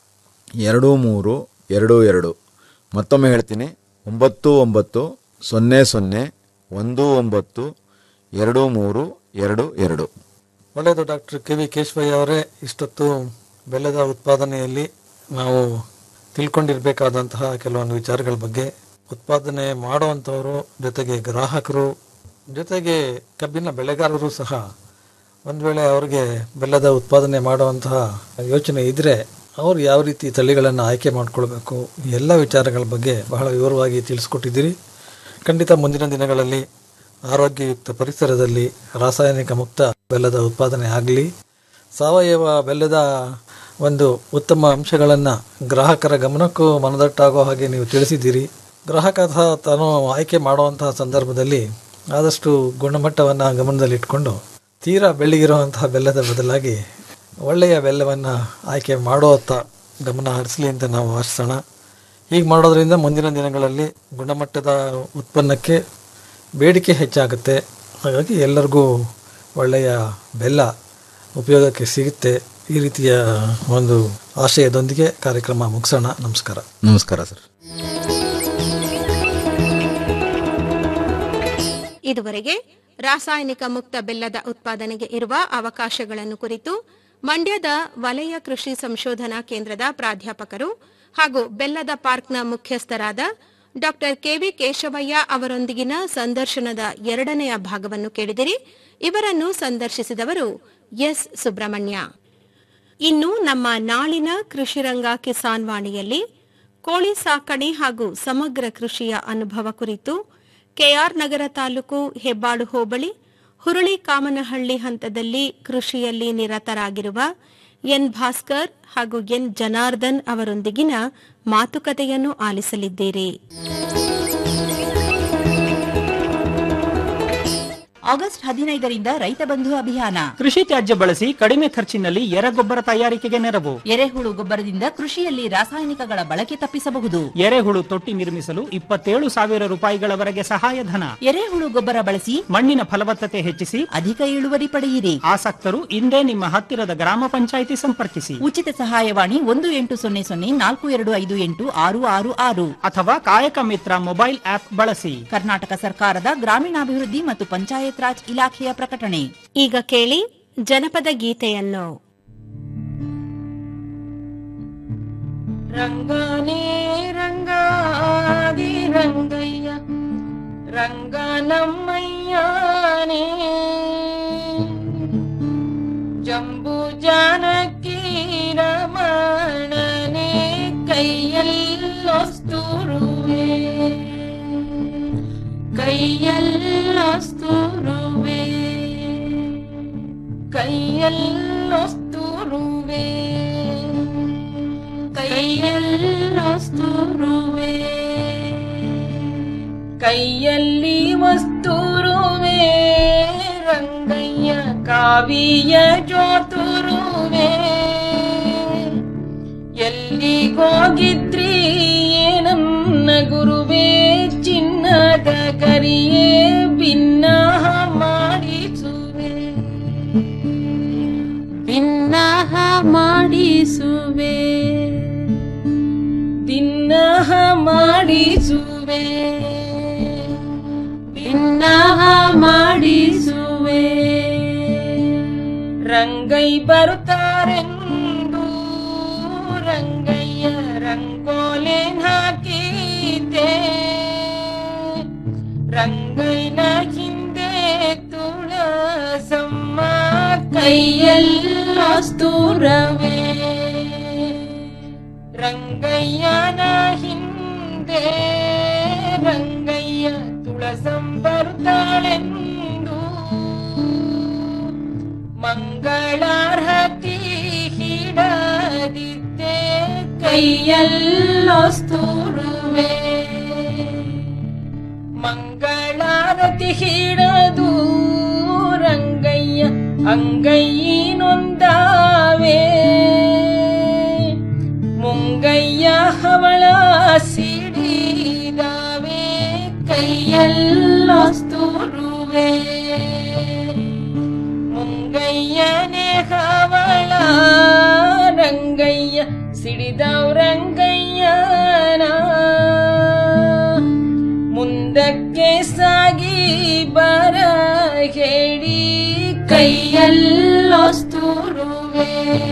ಎರಡು ಮೂರು ಎರಡು ಎರಡು ಮತ್ತೊಮ್ಮೆ ಹೇಳ್ತೀನಿ ಒಂಬತ್ತು ಒಂಬತ್ತು ಸೊನ್ನೆ ಸೊನ್ನೆ ಒಂದು ಒಂಬತ್ತು ಎರಡು ಮೂರು ಎರಡು ಎರಡು ಒಳ್ಳೆಯದು ಡಾಕ್ಟರ್ ಕೆ ವಿ ಕೇಶವಯ್ಯ ಅವರೇ ಇಷ್ಟೊತ್ತು ಬೆಲ್ಲದ ಉತ್ಪಾದನೆಯಲ್ಲಿ ನಾವು ತಿಳ್ಕೊಂಡಿರಬೇಕಾದಂತಹ ಕೆಲವೊಂದು ವಿಚಾರಗಳ ಬಗ್ಗೆ ಉತ್ಪಾದನೆ ಮಾಡುವಂಥವರು ಜೊತೆಗೆ ಗ್ರಾಹಕರು ಜೊತೆಗೆ ಕಬ್ಬಿನ ಬೆಳೆಗಾರರು ಸಹ ಒಂದು ವೇಳೆ ಅವರಿಗೆ ಬೆಲ್ಲದ ಉತ್ಪಾದನೆ ಮಾಡುವಂತಹ ಯೋಚನೆ ಇದ್ದರೆ ಅವರು ಯಾವ ರೀತಿ ತಳಿಗಳನ್ನು ಆಯ್ಕೆ ಮಾಡಿಕೊಳ್ಬೇಕು ಈ ಎಲ್ಲ ವಿಚಾರಗಳ ಬಗ್ಗೆ ಬಹಳ ವಿವರವಾಗಿ ತಿಳಿಸ್ಕೊಟ್ಟಿದ್ದೀರಿ ಖಂಡಿತ ಮುಂದಿನ ದಿನಗಳಲ್ಲಿ ಆರೋಗ್ಯಯುಕ್ತ ಪರಿಸರದಲ್ಲಿ ರಾಸಾಯನಿಕ ಮುಕ್ತ ಬೆಲ್ಲದ ಉತ್ಪಾದನೆ ಆಗಲಿ ಸಾವಯವ ಬೆಲ್ಲದ ಒಂದು ಉತ್ತಮ ಅಂಶಗಳನ್ನು ಗ್ರಾಹಕರ ಗಮನಕ್ಕೂ ಮನದಟ್ಟಾಗೋ ಹಾಗೆ ನೀವು ತಿಳಿಸಿದ್ದೀರಿ ಗ್ರಾಹಕ ಸಹ ತಾನು ಆಯ್ಕೆ ಮಾಡುವಂತಹ ಸಂದರ್ಭದಲ್ಲಿ ಆದಷ್ಟು ಗುಣಮಟ್ಟವನ್ನು ಗಮನದಲ್ಲಿಟ್ಕೊಂಡು ತೀರಾ ಬೆಳ್ಳಿಗಿರುವಂತಹ ಬೆಲ್ಲದ ಬದಲಾಗಿ ಒಳ್ಳೆಯ ಬೆಲ್ಲವನ್ನು ಆಯ್ಕೆ ಮಾಡುವತ್ತ ಗಮನ ಹರಿಸಲಿ ಅಂತ ನಾವು ಆಶಿಸೋಣ ಹೀಗೆ ಮಾಡೋದ್ರಿಂದ ಮುಂದಿನ ದಿನಗಳಲ್ಲಿ ಗುಣಮಟ್ಟದ ಉತ್ಪನ್ನಕ್ಕೆ ಬೇಡಿಕೆ ಹೆಚ್ಚಾಗುತ್ತೆ ಹಾಗಾಗಿ ಎಲ್ಲರಿಗೂ ಒಳ್ಳೆಯ ಬೆಲ್ಲ ಉಪಯೋಗಕ್ಕೆ ಸಿಗುತ್ತೆ ಈ ರೀತಿಯ ಒಂದು ಆಶಯದೊಂದಿಗೆ ಕಾರ್ಯಕ್ರಮ ಮುಗಿಸೋಣ ನಮಸ್ಕಾರ ನಮಸ್ಕಾರ ಸರ್ ಇದುವರೆಗೆ ರಾಸಾಯನಿಕ ಮುಕ್ತ ಬೆಲ್ಲದ ಉತ್ಪಾದನೆಗೆ ಇರುವ ಅವಕಾಶಗಳನ್ನು ಕುರಿತು ಮಂಡ್ಯದ ವಲಯ ಕೃಷಿ ಸಂಶೋಧನಾ ಕೇಂದ್ರದ ಪ್ರಾಧ್ಯಾಪಕರು ಹಾಗೂ ಬೆಲ್ಲದ ಪಾರ್ಕ್ನ ಮುಖ್ಯಸ್ಥರಾದ ಡಾ ಕೆವಿ ಕೇಶವಯ್ಯ ಅವರೊಂದಿಗಿನ ಸಂದರ್ಶನದ ಎರಡನೆಯ ಭಾಗವನ್ನು ಕೇಳಿದಿರಿ ಇವರನ್ನು ಸಂದರ್ಶಿಸಿದವರು ಎಸ್ ಸುಬ್ರಹ್ಮಣ್ಯ ಇನ್ನು ನಮ್ಮ ನಾಳಿನ ಕೃಷಿರಂಗ ಕಿಸಾನ್ ವಾಣಿಯಲ್ಲಿ ಕೋಳಿ ಸಾಕಣೆ ಹಾಗೂ ಸಮಗ್ರ ಕೃಷಿಯ ಅನುಭವ ಕುರಿತು ಕೆಆರ್ ನಗರ ತಾಲೂಕು ಹೆಬ್ಬಾಳು ಹೋಬಳಿ ಹುರುಳಿ ಕಾಮನಹಳ್ಳಿ ಹಂತದಲ್ಲಿ ಕೃಷಿಯಲ್ಲಿ ನಿರತರಾಗಿರುವ ಎನ್ ಭಾಸ್ಕರ್ ಹಾಗೂ ಎನ್ ಜನಾರ್ದನ್ ಅವರೊಂದಿಗಿನ ಮಾತುಕತೆಯನ್ನು ಆಲಿಸಲಿದ್ದೀರಿ ಆಗಸ್ಟ್ ಹದಿನೈದರಿಂದ ರೈತ ಬಂಧು ಅಭಿಯಾನ ಕೃಷಿ ತ್ಯಾಜ್ಯ ಬಳಸಿ ಕಡಿಮೆ ಖರ್ಚಿನಲ್ಲಿ ಎರೆಗೊಬ್ಬರ ತಯಾರಿಕೆಗೆ ನೆರವು ಎರೆಹುಳು ಗೊಬ್ಬರದಿಂದ ಕೃಷಿಯಲ್ಲಿ ರಾಸಾಯನಿಕಗಳ ಬಳಕೆ ತಪ್ಪಿಸಬಹುದು ಎರೆಹುಳು ತೊಟ್ಟಿ ನಿರ್ಮಿಸಲು ಇಪ್ಪತ್ತೇಳು ಸಾವಿರ ರೂಪಾಯಿಗಳವರೆಗೆ ಸಹಾಯಧನ ಎರೆಹುಳು ಗೊಬ್ಬರ ಬಳಸಿ ಮಣ್ಣಿನ ಫಲವತ್ತತೆ ಹೆಚ್ಚಿಸಿ ಅಧಿಕ ಇಳುವರಿ ಪಡೆಯಿರಿ ಆಸಕ್ತರು ಇಂದೇ ನಿಮ್ಮ ಹತ್ತಿರದ ಗ್ರಾಮ ಪಂಚಾಯಿತಿ ಸಂಪರ್ಕಿಸಿ ಉಚಿತ ಸಹಾಯವಾಣಿ ಒಂದು ಎಂಟು ಸೊನ್ನೆ ಸೊನ್ನೆ ನಾಲ್ಕು ಎರಡು ಐದು ಎಂಟು ಆರು ಆರು ಆರು ಅಥವಾ ಕಾಯಕ ಮಿತ್ರ ಮೊಬೈಲ್ ಆಪ್ ಬಳಸಿ ಕರ್ನಾಟಕ ಸರ್ಕಾರದ ಗ್ರಾಮೀಣಾಭಿವೃದ್ಧಿ ಮತ್ತು ಪಂಚಾಯತ್ ರಾಜ್ ಇಲಾಖೆಯ ಪ್ರಕಟಣೆ ಈಗ ಕೇಳಿ ಜನಪದ ಗೀತೆಯನ್ನು ರಂಗನೇ ರಂಗಾದಿ ರಂಗಯ್ಯ ರಂಗ ನಮ್ಮಯ್ಯನೇ ಜಂಬು ಜಾನಕಿ ರಮಣನೆ ಕೈಯಲ್ಲೊಸ್ತುರುವೆ ಕೈಯಲ್ಲೊಸ್ತುರುವೆ ಕೈಯಲ್ಲೊಸ್ತುರುವೆ ಕೈಯಲ್ಲೊಸ್ತುರುವೆ ಕೈಯಲ್ಲಿ ವಸ್ತುರುವೆ ರಂಗಯ್ಯ ಕಾವಿಯ ಜೋತುರುವೆ ಎಲ್ಲಿಗೋಗಿದ್ರಿ ನನ್ನ ಗುರುವೇ ಚಿನ್ನದ ಕರಿಯೇ ಭಿನ್ನ ಮಾಡಿಸುವೆ ಮಾಡಿಸುವೆ ಭಿನ್ನಹ ಮಾಡಿಸುವೆ ಭಿನ್ನಹ ಮಾಡಿಸುವೆ ರಂಗೈ ಬರುತ್ತಾರೆಂದು ರಂಗಯ್ಯ ರಂಗೋಲೆ ಹಾಕಿದೆ ರಂಗೈನ ಹಿಂದೆ ತುಳಸಮ್ಮ ಕೈಯಲ್ಲೊಸ್ತೂರವೇ ರಂಗಯ್ಯನ ಹಿಂದೆ ರಂಗಯ್ಯ ತುಳಸಂ ಬರುತ್ತಾಳೆಂದು ಮಂಗಳಾರತಿ ಹಿಡದಿದ್ದೆ ಕೈಯಲ್ಲೊಸ್ತೂರುವೆ ಮಂಗಳಾರತಿ ಹಿಡದು ರಂಗಯ್ಯ ಅಂಗೈನೊಂದಾವೆ ಮುಂಗಯ್ಯ ಹವಳ ಸಿಡಿದಾವೆ ಕೈಯಲ್ಲೊಸ್ತೂರುವೆ ಮುಂಗಯ್ಯನೆ ಹವಳ ರಂಗಯ್ಯ ಸಿಡಿದವ್ ರಂಗಯ್ಯನ ಮುಂದಕ್ಕೆ ಸಾಗಿ ಬರ ಹೇಳಿ ಕೈಯಲ್ಲೊಸ್ತೂರುವೆ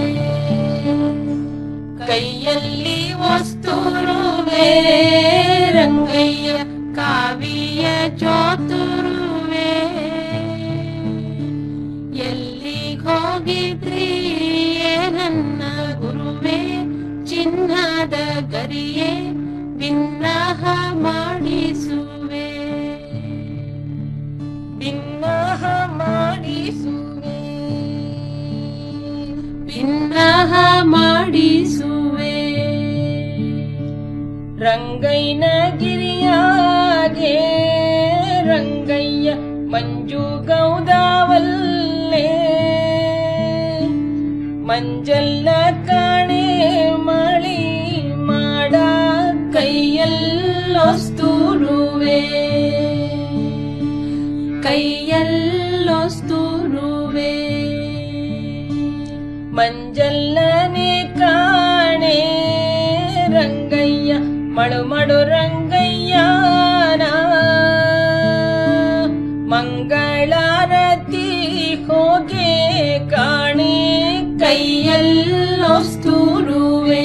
ಕೈಯಲ್ಲಿ ವಸ್ತುರುವೆ ರಂಗಯ್ಯ ಕಾವಿಯ ಚೋತುರುವೆ ಎಲ್ಲಿಗೋಗಿದ್ರಿ ನನ್ನ ಗುರುವೆ ಚಿನ್ನದ ಗರಿಯೇ ಭಿನ್ನಹ ಮಾಡಿಸುವೆ ಭಿನ್ನಹ ಮಾಡಿಸುವೆ ಭಿನ್ನಹ ಮಾಡಿಸುವೆ ರಂಗೈನ ಗಿರಿಯಾಗೆ ರಂಗಯ್ಯ ಮಂಜು ಗೌದಾವಲ್ಲೇ ಮಂಜಲ್ಲ ಕಾಣೆ ಮಳಿ ಮಾಡ ಕೈಯಲ್ಲೊಸ್ತೂರುವೆ ಕೈಯಲ್ಲೊಸ್ತೂರುವೆ ಮಂಜಲ್ಲನೆ ಕಾಣೆ ರಂಗಯ್ಯ ಮಳು ಮಡು ರಂಗಯ್ಯನ ಮಂಗಳಾರತಿ ಹೋಗೆ ಕಾಣೆ ಕೈಯಲ್ಲೊಸ್ತೂರುವೆ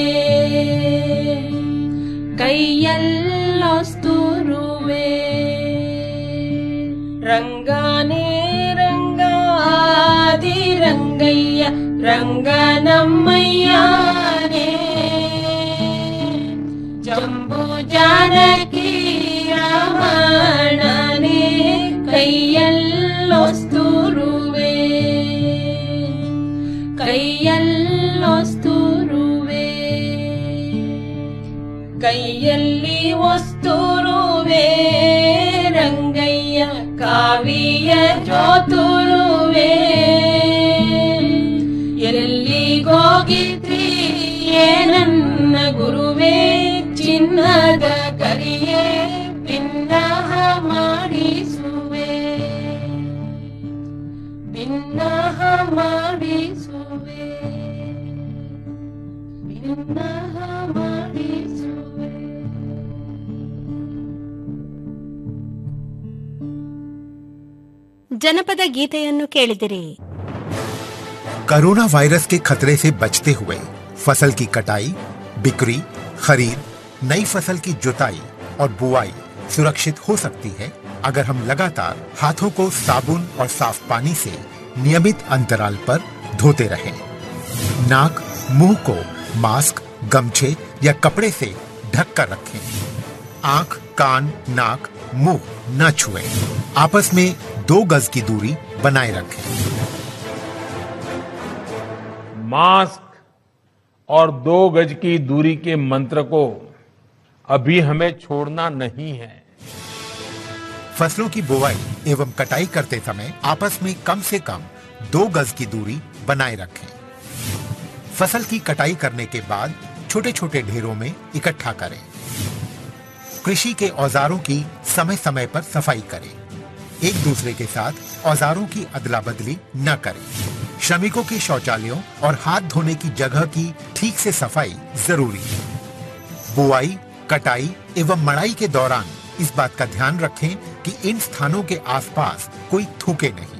ಕೈಯಲ್ಲೊಸ್ತೂರುವೆ ರಂಗಾನೇ ರಂಗಾದಿ ರಂಗಯ್ಯ ರಂಗನಮ್ಮಯ್ಯನೇ ಜಂಬೂ ಜಾನಕಿ ರಮಣನೇ ಕೈಯಲ್ಲೊಸ್ತೂರುವೆ ಕೈಯಲ್ಲೊಸ್ತೂರುವೆ ಕೈಯಲ್ಲಿ ವಸ್ತುರುವೆ ರಂಗಯ್ಯ ಕಾವಿಯ ಜೋತುರುವೆ ಎಲ್ಲಿಗೋಗಿದ್ರಿ ನನ್ನ ಗುರುವೇ ಚಿನ್ನದ ಕರಿಯೇ ಭಿನ್ನಹ ಮಾಡಿಸುವೆ ಭಿನ್ನಹ ಮಾಡಿಸುವೆ ಭಿನ್ನಹ ಮಾಡಿಸುವೆ ಜನಪದ ಗೀತೆಯನ್ನು ಕೇಳಿದಿರಿ कोरोना वायरस के खतरे से बचते हुए फसल की कटाई बिक्री खरीद नई फसल की जुताई और बुआई सुरक्षित हो सकती है अगर हम लगातार हाथों को साबुन और साफ पानी से नियमित अंतराल पर धोते रहें। नाक मुंह को मास्क गमछे या कपड़े से ढक कर रखें आंख कान नाक मुंह न छुएं। आपस में दो गज की दूरी बनाए रखें मास्क और दो गज की दूरी के मंत्र को अभी हमें छोड़ना नहीं है फसलों की बुवाई एवं कटाई करते समय आपस में कम से कम दो गज की दूरी बनाए रखें फसल की कटाई करने के बाद छोटे छोटे ढेरों में इकट्ठा करें कृषि के औजारों की समय समय पर सफाई करें एक दूसरे के साथ औजारों की अदला बदली न करें श्रमिकों के शौचालयों और हाथ धोने की जगह की ठीक से सफाई जरूरी है बुआई कटाई एवं मड़ाई के दौरान इस बात का ध्यान रखें कि इन स्थानों के आसपास कोई थूके नहीं